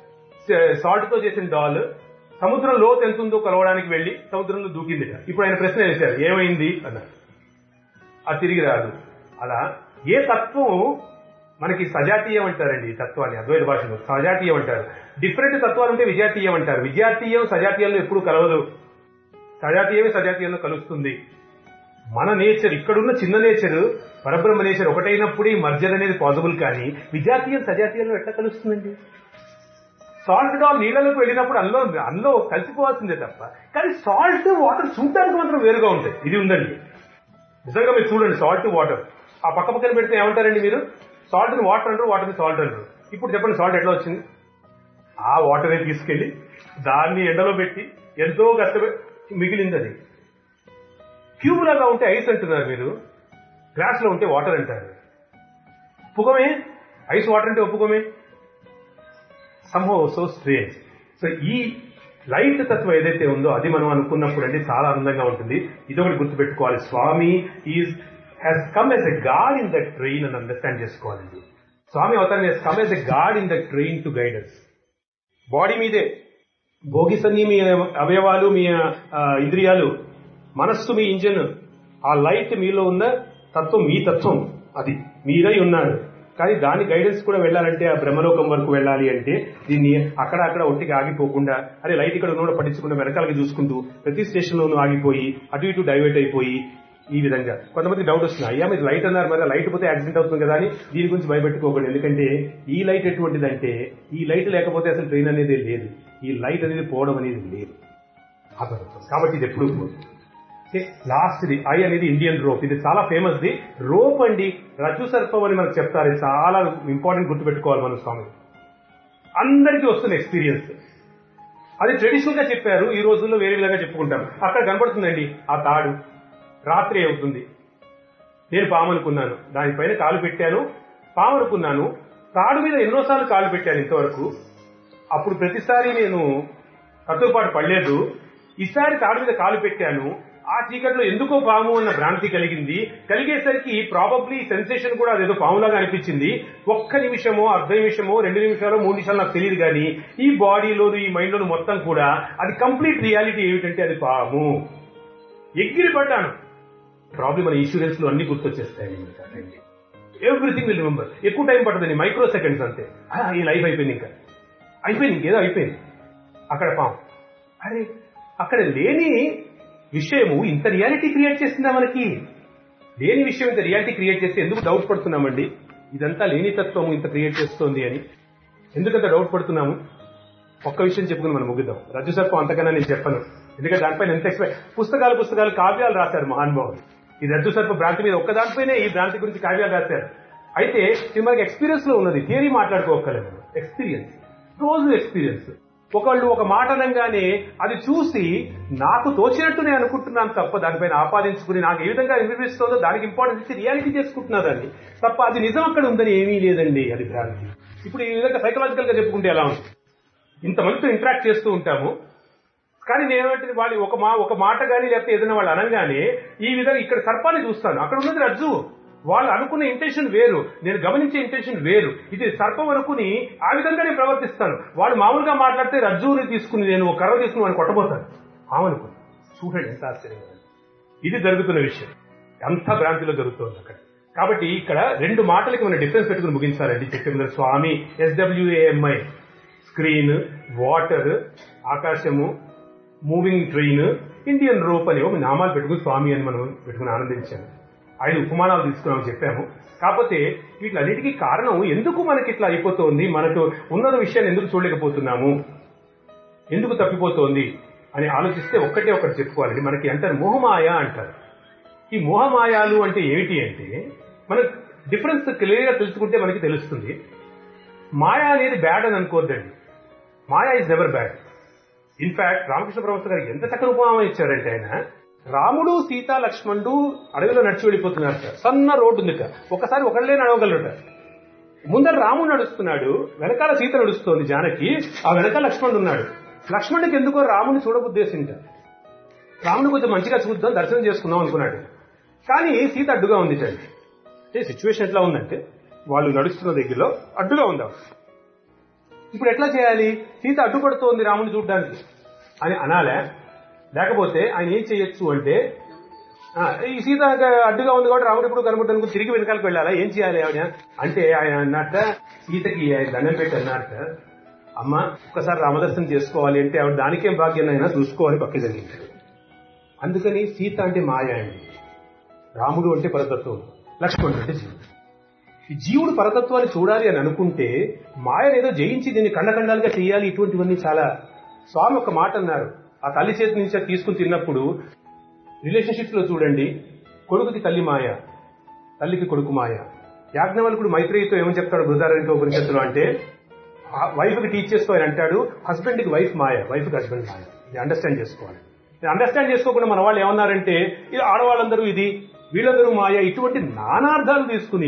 సాల్ట్ తో చేసిన డాల్ సముద్రం లోతు ఎంత ఉందో కొలవడానికి వెళ్లి సముద్రంలో దూకిందిట ఇప్పుడు ఆయన ప్రశ్న వేశారు ఏమైంది అన్నారు అది తిరిగి రాదు అలా ఏ తత్వం మనకి సజాతీయం అంటారండి ఈ తత్వాన్ని అద్వైత భాషలో సజాతీయం అంటారు డిఫరెంట్ తత్వాలు ఉంటే విజాతీయం అంటారు విజాతీయం సజాతీయంలో ఎప్పుడు కలవదు సజాతీయమే సజాతీయంలో కలుస్తుంది మన నేచర్ ఇక్కడున్న చిన్న నేచర్ పరబ్రహ్మ నేచర్ ఒకటైనప్పుడు ఈ మర్జర్ అనేది పాసిబుల్ కానీ విజాతీయం సజాతీయంలో ఎట్లా కలుస్తుందండి సాల్ట్ డాల్ నీళ్ళలోకి వెళ్ళినప్పుడు అందులో అందులో కలిసిపోవాల్సిందే తప్ప కానీ సాల్ట్ వాటర్ చూడడానికి మాత్రం వేరుగా ఉంటాయి ఇది ఉందండి నిజంగా మీరు చూడండి సాల్ట్ వాటర్ ఆ పక్క పక్కన పెడితే ఏమంటారండి మీరు సాల్ట్ ని వాటర్ అంటారు వాటర్ ని సాల్ట్ అంటారు ఇప్పుడు చెప్పండి సాల్ట్ ఎట్లా వచ్చింది ఆ వాటర్ తీసుకెళ్లి దాన్ని ఎండలో పెట్టి ఎంతో కష్టపడి మిగిలింది అది క్యూబ్ లాగా ఉంటే ఐస్ అంటున్నారు మీరు గ్లాస్ లో ఉంటే వాటర్ అంటారు ఒప్పుకోమే ఐస్ వాటర్ అంటే ఒప్పుకోమే సంహో సో స్ట్రేంజ్ సో ఈ లైట్ తత్వం ఏదైతే ఉందో అది మనం అనుకున్నప్పుడు అంటే చాలా ఆనందంగా ఉంటుంది ఇదొకటి గుర్తుపెట్టుకోవాలి Swami is has come as a god in the train అని అండర్స్టాండ్ చేసుకోవాలండి స్వామి అవతారం he's come as a god in the train to guidance body మీదే భోగిసన్ని మీ అవయవాలు మీ ఆ, ఇంద్రియాలు మనస్సు మీ ఇంజన్ ఆ లైట్ మీలో ఉన్న తత్వం మీ తత్వం అది మీరై ఉన్నారు కానీ దాని గైడెన్స్ కూడా వెళ్ళాలంటే ఆ బ్రహ్మలోకం వరకు వెళ్ళాలి అంటే దీన్ని అక్కడ అక్కడ ఒంటికి ఆగిపోకుండా అరే లైట్ ఇక్కడ ఉన్న పట్టించకుండా వెనకాలకి చూసుకుంటూ ప్రతి స్టేషన్ లోనూ ఆగిపోయి అటు ఇటు డైవర్ట్ అయిపోయి ఈ విధంగా కొంతమంది డౌట్ వస్తుంది అయ్యా మీరు లైట్ అన్నారు మరి లైట్ పోతే యాక్సిడెంట్ అవుతుంది కదా అని దీని గురించి భయపెట్టుకోకండి ఎందుకంటే ఈ లైట్ ఎటువంటిదంటే ఈ లైట్ లేకపోతే అసలు ట్రైన్ అనేది లేదు ఈ లైట్ అనేది పోవడం అనేది లేదు అదొకటి. కాబట్టి ఇది ఎప్పుడు లాస్ట్ ది ఐ అనేది ఇండియన్ రోప్ ఇది చాలా ఫేమస్ ది రోప్ అండి రజ్జు సర్పం అని మనకు చెప్తారు ఇది చాలా ఇంపార్టెంట్ గుర్తుపెట్టుకోవాలి మన స్వామి అందరికీ వస్తుంది ఎక్స్పీరియన్స్ అది ట్రెడిషనల్ గా చెప్పారు ఈ రోజుల్లో వేరే విధంగా చెప్పుకుంటాం అక్కడ కనబడుతుందండి ఆ తాడు రాత్రి అవుతుంది నేను పాము అనుకున్నాను దానిపైన కాలు పెట్టాను పాము అనుకున్నాను తాడు మీద ఎన్నోసార్లు కాలు పెట్టాను ఇంతవరకు అప్పుడు ప్రతిసారి నేను కట్టుబాటు పడలేదు ఈసారి తాడు మీద కాలు పెట్టాను ఆ చీకట్లో ఎందుకో పాము అన్న భ్రాంతి కలిగింది కలిగేసరికి ప్రాబబ్లీ సెన్సేషన్ కూడా అదేదో పాములాగా అనిపించింది ఒక్క నిమిషమో అర్ధ నిమిషమో రెండు నిమిషాలు మూడు నిమిషాలు నాకు తెలియదు కానీ ఈ బాడీలోను ఈ మైండ్ లోను మొత్తం కూడా అది కంప్లీట్ రియాలిటీ ఏమిటంటే అది పాము ఎగిరి పడ్డాను ప్రాబ్లం మన ఇన్సూరెన్స్ లో అన్ని గుర్తొచ్చేస్తాయండి మనకి ఆ టైంలో ఎవ్రీథింగ్ విల్ రిమెంబర్ ఎక్కువ టైం పడుతుంది మైక్రో సెకండ్స్ అంతే ఆ, ఈ లైఫ్ అయిపోయింది ఇంకా అయిపోయింది ఇంకేదో అయిపోయింది అక్కడ పాము అరే అక్కడ లేని విషయము ఇంత రియాలిటీ క్రియేట్ చేస్తుందా మనకి లేని విషయం ఇంత రియాలిటీ క్రియేట్ చేస్తే ఎందుకు డౌట్ పడుతున్నామండి ఇదంతా లేని తత్వము ఇంత క్రియేట్ చేస్తోంది అని ఎందుకంత డౌట్ పడుతున్నాము ఒక్క విషయం చెప్పుకుని మనం ముగిద్దాం రజ్జు సర్పం అంతకన్నా నేను చెప్పను ఎందుకంటే దానిపైన ఎంత ఎక్స్పెక్ట్ పుస్తకాలు పుస్తకాలు కావ్యాలు రాశారు మహానుభావులు ఈ రజ్జు సర్ప భ్రాంతి మీద ఒక్క దానిపైనే ఈ భ్రాంతి గురించి కావ్యాలు రాశారు అయితే ఇది మనకి ఎక్స్పీరియన్స్ లో ఉన్నది థియరీ మాట్లాడుకోగలము ఎక్స్పీరియన్స్ రోజు ఎక్స్పీరియన్స్ ఒకళ్ళు ఒక మాట అనగానే అది చూసి నాకు తోచినట్టు నేను అనుకుంటున్నాను తప్ప దానిపైన ఆపాదించుకుని నాకు ఏ విధంగా అనిపిస్తుందో దానికి ఇంపార్టెన్స్ ఇచ్చి రియాలిటీ చేసుకుంటున్నారండి తప్ప అది నిజం అక్కడ ఉందని ఏమీ లేదండి అది భ్రాంతి ఇప్పుడు ఈ విధంగా సైకలాజికల్ గా చెప్పుకుంటే ఎలా ఉంది ఇంతమందితో ఇంటరాక్ట్ చేస్తూ ఉంటాము కానీ నేనేమంటే వాళ్ళు ఒక మా ఒక మాట కానీ లేకపోతే ఏదైనా వాళ్ళు అనగానే ఈ విధంగా ఇక్కడ సర్పాన్ని చూస్తాను అక్కడ ఉన్నది రజ్జు వాళ్ళు అనుకున్న ఇంటెన్షన్ వేరు నేను గమనించే ఇంటెన్షన్ వేరు ఇది సర్పం అనుకుని ఆ విధంగా నేను ప్రవర్తిస్తాను వాళ్ళు మామూలుగా మాట్లాడితే రజ్జుని తీసుకుని నేను ఒక కర్ర తీసుకుని వాడిని కొట్టబోతాను మామనుకుని చూడండి ఎంత ఆశ్చర్యంగా ఉంది. ఇది జరుగుతున్న విషయం అంత భ్రాంతిలో జరుగుతోంది అక్కడ కాబట్టి ఇక్కడ రెండు మాటలకి మనం డిఫరెన్స్ పెట్టుకుని ముగించాలండి చెప్పిన స్వామి ఎస్డబ్ల్యూఏఎంఐ స్క్రీన్ వాటర్ ఆకాశము మూవింగ్ ట్రైన్ ఇండియన్ రోప్ అని ఒక నామాలు పెట్టుకుని స్వామి అని మనం పెట్టుకుని ఆనందించాము ఐదు ఉపమానాలు తీసుకున్నామని చెప్పాము కాకపోతే వీటిలన్నిటికీ కారణం ఎందుకు మనకి ఇట్లా అయిపోతోంది మనకు ఉన్నత విషయాన్ని ఎందుకు చూడలేకపోతున్నాము ఎందుకు తప్పిపోతోంది అని ఆలోచిస్తే ఒక్కటే ఒకటి చెప్పుకోవాలండి మనకి అంటారు మోహమాయ అంటారు ఈ మోహమాయాలు అంటే ఏమిటి అంటే మన డిఫరెన్స్ క్లియర్ గా తెలుసుకుంటే మనకి తెలుస్తుంది మాయా అనేది బ్యాడ్ అని అనుకోవద్దండి maya is never bad in fact Ramakrishna Paramahansa గారికి ఎంత చక్కని ఉపమానం ఇచ్చారంటే ఆయన రాముడు సీత లక్ష్మణుడు అడవిలో నడిచి వెళ్ళిపోతున్నారు సార్ సన్న రోడ్డు ఉంది సార్ ఒకసారి ఒకళ్ళే నడవగలరు ముందర రాముడు నడుస్తున్నాడు వెనకాల సీత నడుస్తోంది జానకి ఆ వెనకాల లక్ష్మణుడు ఉన్నాడు లక్ష్మణుడికి ఎందుకో రాముని చూడబుద్దేశింట రాముని కొంచెం మంచిగా చూద్దాం దర్శనం చేసుకుందాం అనుకున్నాడు కానీ సీత అడ్డుగా ఉంది చండి అంటే సిచ్యువేషన్ ఎట్లా ఉందంటే వాళ్ళు నడుస్తున్న దగ్గరలో అడ్డుగా ఉంది ఆవిడ. ఇప్పుడు ఎట్లా చేయాలి సీత అడ్డుపడుతోంది రాముని చూడడానికి అని అనాలే లేకపోతే ఆయన ఏం చేయొచ్చు అంటే ఆ, ఈ సీత అడ్డుగా ఉంది కాబట్టి రాముడు ఇప్పుడు కనబడడానికి తిరిగి వెనకాలకు వెళ్ళాలా ఏం చేయాలి ఆవిడ అంటే ఆయన అన్నట్ట సీతకి ఆయన దండం పెట్టి అన్నట్ట అమ్మ ఒక్కసారి రామదర్శనం చేసుకోవాలి అంటే ఆవిడ దానికేం భాగ్యం అయినా చూసుకోవాలి పక్క జరిగింది అందుకని సీత అంటే మాయ అండి రాముడు అంటే పరతత్వం లక్ష్మణుడు అంటే జీవుడు ఈ జీవుడు పరతత్వాన్ని చూడాలి అని అనుకుంటే మాయనేదో జయించి దీన్ని కండకండాలుగా చేయాలి ఇటువంటివన్నీ చాలా స్వామి ఒక మాట అన్నారు ఆ తల్లి చేతి నుంచి అది తీసుకుని తిన్నప్పుడు రిలేషన్షిప్స్ లో చూడండి కొడుకుకి తల్లి మాయ తల్లికి కొడుకు మాయ యాజ్ఞవల్కుడు మైత్రేయితో ఏమని చెప్తాడు బృహదారణ్య ఉపనిషత్తులో అంటే వైఫ్ కి టీచ్ చేస్తూ ఆయన అంటాడు హస్బెండ్ కి వైఫ్ మాయ వైఫ్ కి హస్బెండ్ మాయ ఇది అండర్స్టాండ్ చేసుకోవాలి ఇది అండర్స్టాండ్ చేసుకోకుండా మన వాళ్ళు ఏమన్నారంటే ఇది ఆడవాళ్ళందరూ ఇది వీళ్ళందరూ మాయ ఇటువంటి నానార్థాలు తీసుకుని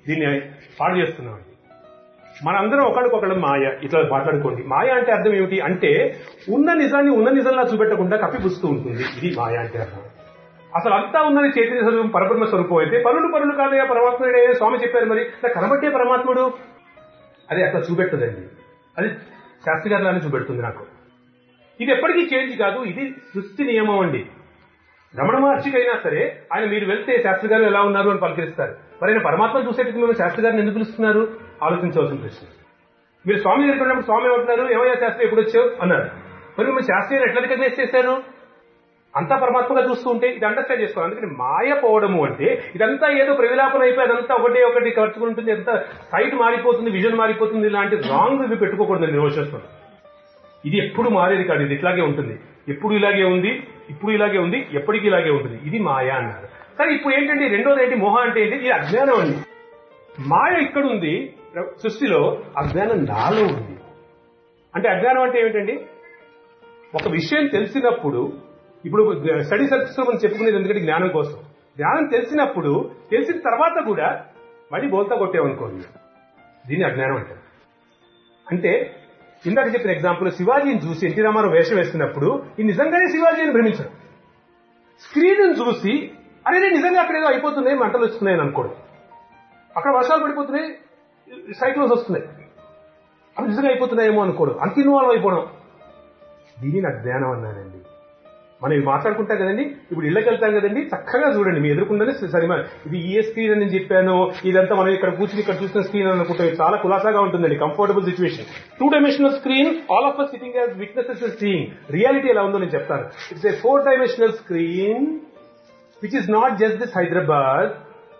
దీన్ని పాడు చేస్తున్నామండి మనందరం ఒకరికొకళ్ళు మాయ ఇట్లా మాట్లాడుకోండి మాయ అంటే అర్థం ఏమిటి అంటే ఉన్న నిజాన్ని ఉన్న నిజంలా చూపెట్టకుండా కప్పిపుస్తూ ఉంటుంది ఇది మాయ అంటే అర్థం అసలు అంతా ఉన్నది చైతన్య స్వరూపం పరబ్రహ్మ స్వరూపం అయితే పరులు పరులు కాదయా పరమాత్ముడే స్వామి చెప్పారు మరి ఇలా కనబట్టే పరమాత్ముడు అది అట్లా చూపెట్టదండి అది శాస్త్రి గారిలానే చూపెడుతుంది నాకు ఇది ఎప్పటికీ చేంజ్ కాదు ఇది సృష్టి నియమం అండి రమణ మహర్షికైనా సరే ఆయన మీరు వెళ్తే శాస్త్రి గారు ఎలా ఉన్నారు అని పలకరిస్తారు మరి ఆయన పరమాత్మ చూసేటప్పుడు మేము శాస్త్రి గారిని ఎందుకు పిలుస్తున్నారు ఆలోచించవలసిన ప్రశ్న మీరు స్వామి దగ్గరికి వెళ్ళినప్పుడు స్వామి ఏమంటున్నారు ఏమయ్యా శాస్త్రి ఎప్పుడు వచ్చావు అన్నారు మరి మీరు శాస్త్రి గారు ఎట్లా రికగ్నైజ్ చేశారు అంతా పరమాత్మగా చూస్తూ ఉంటే ఇది అండర్స్టాండ్ చేసుకోవాలి అందుకని మాయ పోవడము అంటే ఇదంతా ఏదో ప్రవిలాపన అయిపోయి అదంతా ఒకటే ఒకటి ఖర్చుకుంటుంది ఎంత సైట్ మారిపోతుంది విజన్ మారిపోతుంది ఇలాంటి రాంగ్ ఇవి పెట్టుకోకూడదు నిర్వచిస్తాం ఇది ఎప్పుడు మారేది కాదు ఇది ఇట్లాగే ఉంటుంది ఎప్పుడు ఇలాగే ఉంది ఇప్పుడు ఇలాగే ఉంది ఎప్పటికీ ఇలాగే ఉంటుంది ఇది మాయ అన్నారు కానీ ఇప్పుడు ఏంటంటే రెండోది ఏంటి మోహ అంటే ఏంటి ఇది అజ్ఞానం అండి మాయ ఇక్కడ ఉంది సృష్టిలో అజ్ఞానం నాలో ఉంది అంటే అజ్ఞానం అంటే ఏమిటండి ఒక విషయం తెలిసినప్పుడు ఇప్పుడు స్టడీ సర్కిల్స్ మనం చెప్పుకునేది ఎందుకంటే జ్ఞానం కోసం జ్ఞానం తెలిసినప్పుడు తెలిసిన తర్వాత కూడా మళ్ళీ బోల్తా కొట్టేవనుకోండి దీన్ని అజ్ఞానం అంటారు అంటే ఇందాక చెప్పిన ఎగ్జాంపుల్ శివాజీని చూసి ఎన్టీ రామారావు వేషం వేస్తున్నప్పుడు ఈ నిజంగానే శివాజీ అని భ్రమించడం స్క్రీన్ చూసి అరే నిజంగా అక్కడ ఏదో అయిపోతున్నాయి మంటలు వస్తున్నాయని అనుకోవడం అక్కడ వర్షాలు పడిపోతున్నాయి సైక్లోన్స్ వస్తున్నాయి అవి నిజంగా అయిపోతున్నాయేమో అనుకోవడం అంత ఇన్వాల్వ్ అయిపోవడం దీనిని అజ్ఞానం అన్నానండి మనం ఇవి మాట్లాడుకుంటాం కదండి ఇప్పుడు ఇళ్ళకి వెళ్తాం కదండి చక్కగా చూడండి మీ ఎదుర్కొండనే సరే ఇది ఏ స్క్రీన్ అని నేను చెప్పాను ఇదంతా మనం ఇక్కడ కూర్చుని ఇక్కడ చూసిన స్క్రీన్ అని అనుకుంటాం ఇది చాలా కులాసాగా ఉంటుందండి comfortable situation two dimensional screen all of us sitting as witnesses seeing reality ఎలా ఉందో నేను చెప్తాను it's a four dimensional screen which is not just this Hyderabad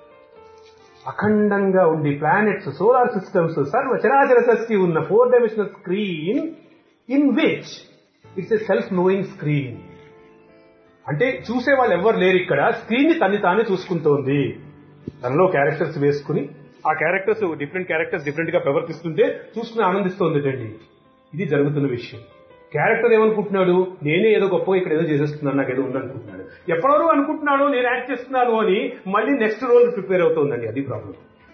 అఖండంగా ఉండి ప్లానెట్స్ సోలార్ సిస్టమ్స్ సర్వ చరాచర సృష్టి ఉన్న four dimensional screen in which it's a self knowing screen అంటే చూసే వాళ్ళు ఎవరు లేరు ఇక్కడ స్క్రీన్ ని తన్ని తానే చూసుకుంటోంది తనలో క్యారెక్టర్స్ వేసుకుని ఆ క్యారెక్టర్స్ డిఫరెంట్ క్యారెక్టర్స్ డిఫరెంట్ గా ప్రవర్తిస్తుంటే చూసుకుని ఆనందిస్తోంది అండి ఇది జరుగుతున్న విషయం క్యారెక్టర్ ఏమనుకుంటున్నాడు నేనే ఏదో గొప్ప ఇక్కడ ఏదో చేసేస్తున్నాను నాకు ఏదో ఉందనుకుంటున్నాడు ఎప్పటివరకు అనుకుంటున్నాడు నేను యాక్ట్ చేస్తున్నాను అని మళ్ళీ నెక్స్ట్ రోల్ ప్రిపేర్ అవుతోందండి అది ప్రాబ్లం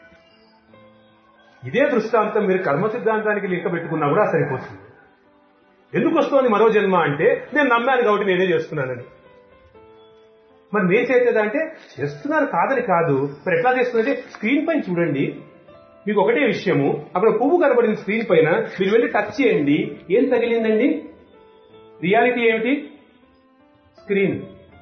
ఇదే దృష్టాంతం మీరు కర్మ సిద్ధాంతానికి లింక పెట్టుకున్నా కూడా సరిపోతుంది ఎందుకు వస్తోంది మరో జన్మ అంటే నేను నమ్మాను కాబట్టి నేనే చేస్తున్నానని మరి నేను చేసేదా అంటే చేస్తున్నారు కాదని కాదు మరి ఎట్లా చేస్తుందంటే స్క్రీన్ పైన చూడండి మీకు ఒకటే విషయము అక్కడ పువ్వు కనబడిన స్క్రీన్ పైన మీరు వెళ్ళి టచ్ చేయండి ఏం తగిలిందండి రియాలిటీ ఏమిటి స్క్రీన్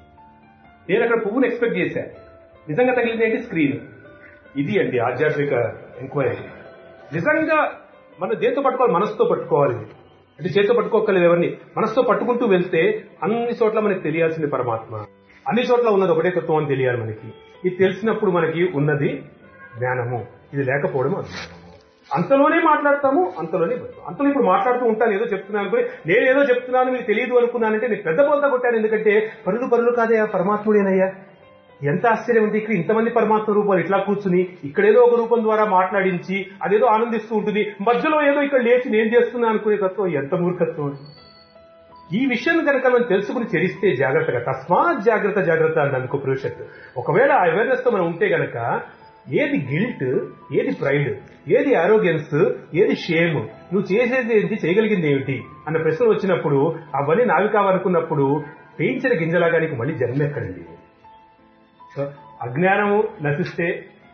నేను అక్కడ పువ్వును ఎక్స్పెక్ట్ చేశా నిజంగా తగిలింది ఏంటి స్క్రీన్ ఇది అండి ఆధ్యాత్మిక ఎంక్వైరీ నిజంగా మన దేంతో పట్టుకోవాలి మనసుతో పట్టుకోవాలి అంటే చేతితో పట్టుకోకలేదు ఎవరిని మనసుతో పట్టుకుంటూ వెళ్తే అన్ని చోట్ల మనకి తెలియాల్సింది పరమాత్మ అన్ని చోట్ల ఉన్నది ఒకటే తత్వం అని తెలియాలి మనకి ఇది తెలిసినప్పుడు మనకి ఉన్నది జ్ఞానము ఇది లేకపోవడం అజ్ఞానం అంతలోనే మాట్లాడతాము అంతలోనే బతుకు. అంతలో ఇప్పుడు మాట్లాడుతూ ఉంటాను ఏదో చెప్తున్నాను అనుకుని నేను ఏదో చెప్తున్నాను మీకు తెలియదు అనుకున్నానంటే నేను పెద్ద బోల్తా కొట్టాను ఎందుకంటే పరులు పరులు కాదయ్యా పరమాత్ముడేనయ్యా ఎంత ఆశ్చర్యం ఉంది ఇక్కడ ఇంతమంది పరమాత్మ రూపాలు ఇట్లా కూర్చుని ఇక్కడేదో ఒక రూపం ద్వారా మాట్లాడించి అదేదో ఆనందిస్తూ ఉంటుంది మధ్యలో ఏదో ఇక్కడ లేచి నేను చేస్తున్నా అనుకునే తత్వం ఎంత మూర్ఖత్వం అది. ఈ విషయం కనుక మనం తెలుసుకుని చరిస్తే జాగ్రత్తగా తస్మాత్ జాగ్రత్త జాగ్రత్త అని అనుకో పురుషత్ ఒకవేళ ఆ అవేర్నెస్ తో మనం ఉంటే గనక ఏది గిల్ట్ ఏది ప్రైడ్ ఏది ఆరోగ్యన్స్ ఏది షేమ్ నువ్వు చేసేది ఏంటి చేయగలిగింది ఏమిటి అన్న ప్రశ్న వచ్చినప్పుడు అవన్నీ నావి కావనుకున్నప్పుడు పేయించిన గింజలాగా నీకు మళ్ళీ జన్మ ఎక్కడండి సో అజ్ఞానము నశిస్తే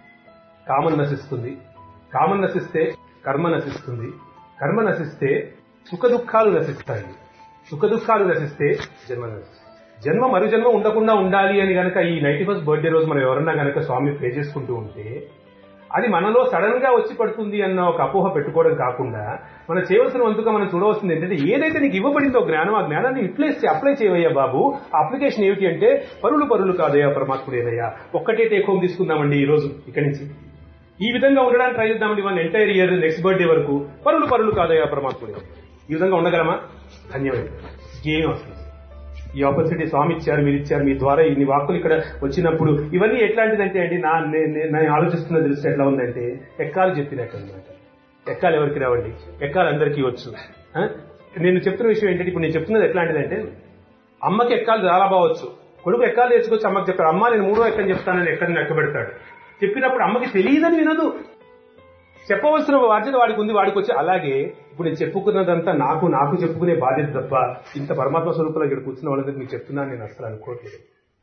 కామం నశిస్తుంది కామం నశిస్తే కర్మ నశిస్తుంది కర్మ నశిస్తే సుఖ దుఃఖాలు నశిస్తాయి సుఖ దుఃఖాలు నశిస్తే జన్మ నశిస్తుంది జన్మ మరు జన్మ ఉండకుండా ఉండాలి అని గనక ఈ నైన్టీ ఫస్ట్ బర్త్డే రోజు మనం ఎవరన్నా గనక స్వామి ప్రే చేసుకుంటూ ఉంటే అది మనలో సడన్ గా వచ్చి పడుతుంది అన్న ఒక అపోహ పెట్టుకోవడం కాకుండా మనం చేయవలసిన వంతుగా మనం చూడవలసింది ఏంటంటే ఏదైతే నీకు ఇవ్వబడిందో జ్ఞానం ఆ జ్ఞానాన్ని యూటిలైజ్ అప్లై చేయవయ్యా బాబు ఆ అప్లికేషన్ ఏమిటి అంటే పరులు పరులు కాదయ్యా పరమాత్ముడేనయ్యా ఒక్కటే టేక్ హోమ్ తీసుకుందామండి ఈ రోజు ఇక్కడి నుంచి ఈ విధంగా ఉండడానికి ట్రై చేద్దామండి మన ఎంటైర్ ఇయర్ నెక్స్ట్ బర్త్డే వరకు పరులు పరులు కాదయ్యా పరమాత్ముడే ఈ విధంగా ఉండగలమా ధన్యవాదాలు ఏం అవసరం ఈ ఆపర్చునిటీ స్వామి ఇచ్చారు మీరు ఇచ్చారు మీ ద్వారా ఇన్ని వాక్కులు ఇక్కడ వచ్చినప్పుడు ఇవన్నీ ఎట్లాంటిదంటే అండి నా నే- నే- నేను ఆలోచిస్తున్న దృష్టి ఎట్లా ఉందంటే ఎక్కాలు చెప్పినట్టు అనమాట ఎక్కాలు ఎవరికి రావండి ఎక్కాలు అందరికీ వచ్చు ఆ? నేను చెప్తున్న విషయం ఏంటంటే ఇప్పుడు నేను చెప్తున్నది ఎట్లాంటిదంటే అమ్మకి ఎక్కాలు చాలా బావచ్చు కొడుకు ఎక్కాలు తెచ్చుకొచ్చి అమ్మకి చెప్తాడు అమ్మ నేను మూడో ఎక్కని చెప్తానని ఎక్కడిని ఎక్క పెడతాడు చెప్పినప్పుడు అమ్మకి తెలియదని వినదు చెప్పవలసిన బాధ్యత వాడికి ఉంది వాడికి వచ్చి అలాగే ఇప్పుడు నేను చెప్పుకున్నదంతా నాకు నాకు చెప్పుకునే బాధ్యత తప్ప ఇంత పరమాత్మ స్వరూపంలో ఇక్కడ కూర్చున్న వాళ్ళందరికీ మీకు చెప్తున్నాను నేను అసలు అనుకోవట్లేదు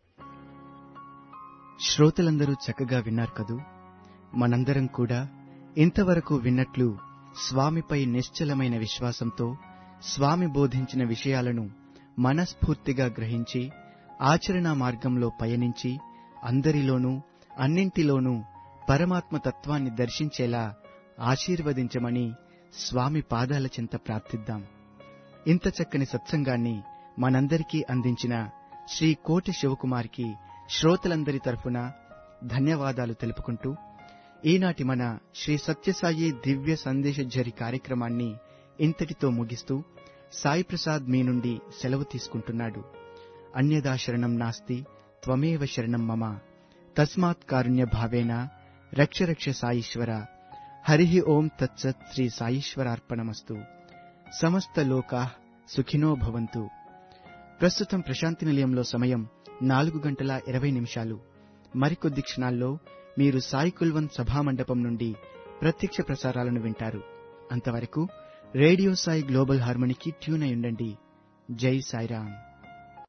శ్రోతలందరూ చక్కగా విన్నారు కదూ మనందరం కూడా ఇంతవరకు విన్నట్లు స్వామిపై నిశ్చలమైన విశ్వాసంతో స్వామి బోధించిన విషయాలను మనస్ఫూర్తిగా గ్రహించి ఆచరణా మార్గంలో పయనించి అందరిలోనూ అన్నింటిలోనూ పరమాత్మ తత్వాన్ని దర్శించేలా ఆశీర్వదించమని స్వామి పాదాల చింత ప్రార్థిద్దాం ఇంత చక్కని సత్సంగాన్ని మనందరికీ అందించిన శ్రీ కోటి శివకుమార్కి శ్రోతలందరి తరఫున ధన్యవాదాలు తెలుపుకుంటూ ఈనాటి మన శ్రీ సత్యసాయి దివ్య సందేశఝరి కార్యక్రమాన్ని ఇంతటితో ముగిస్తూ సాయి ప్రసాద్ మీ నుండి సెలవు తీసుకుంటున్నాడు అన్యదా శరణం నాస్తి త్వమేవ శరణం మమ తస్మాత్ కారుణ్య భావేన రక్ష రక్ష సాయీశ్వర హరి ఓం తత్సత్ శ్రీ సాయీశ్వరార్పణమస్తు సమస్త లోకా సుఖినో భవంతు ప్రస్తుతం ప్రశాంతి నిలయంలో సమయం నాలుగు గంటల ఇరవై నిమిషాలు మరికొద్ది క్షణాల్లో మీరు సాయి కుల్వన్ సభామండపం నుండి ప్రత్యక్ష ప్రసారాలను వింటారు అంతవరకు రేడియో సాయి గ్లోబల్ హార్మోనికి ట్యూన్ అయి ఉండండి జై సాయిరామ్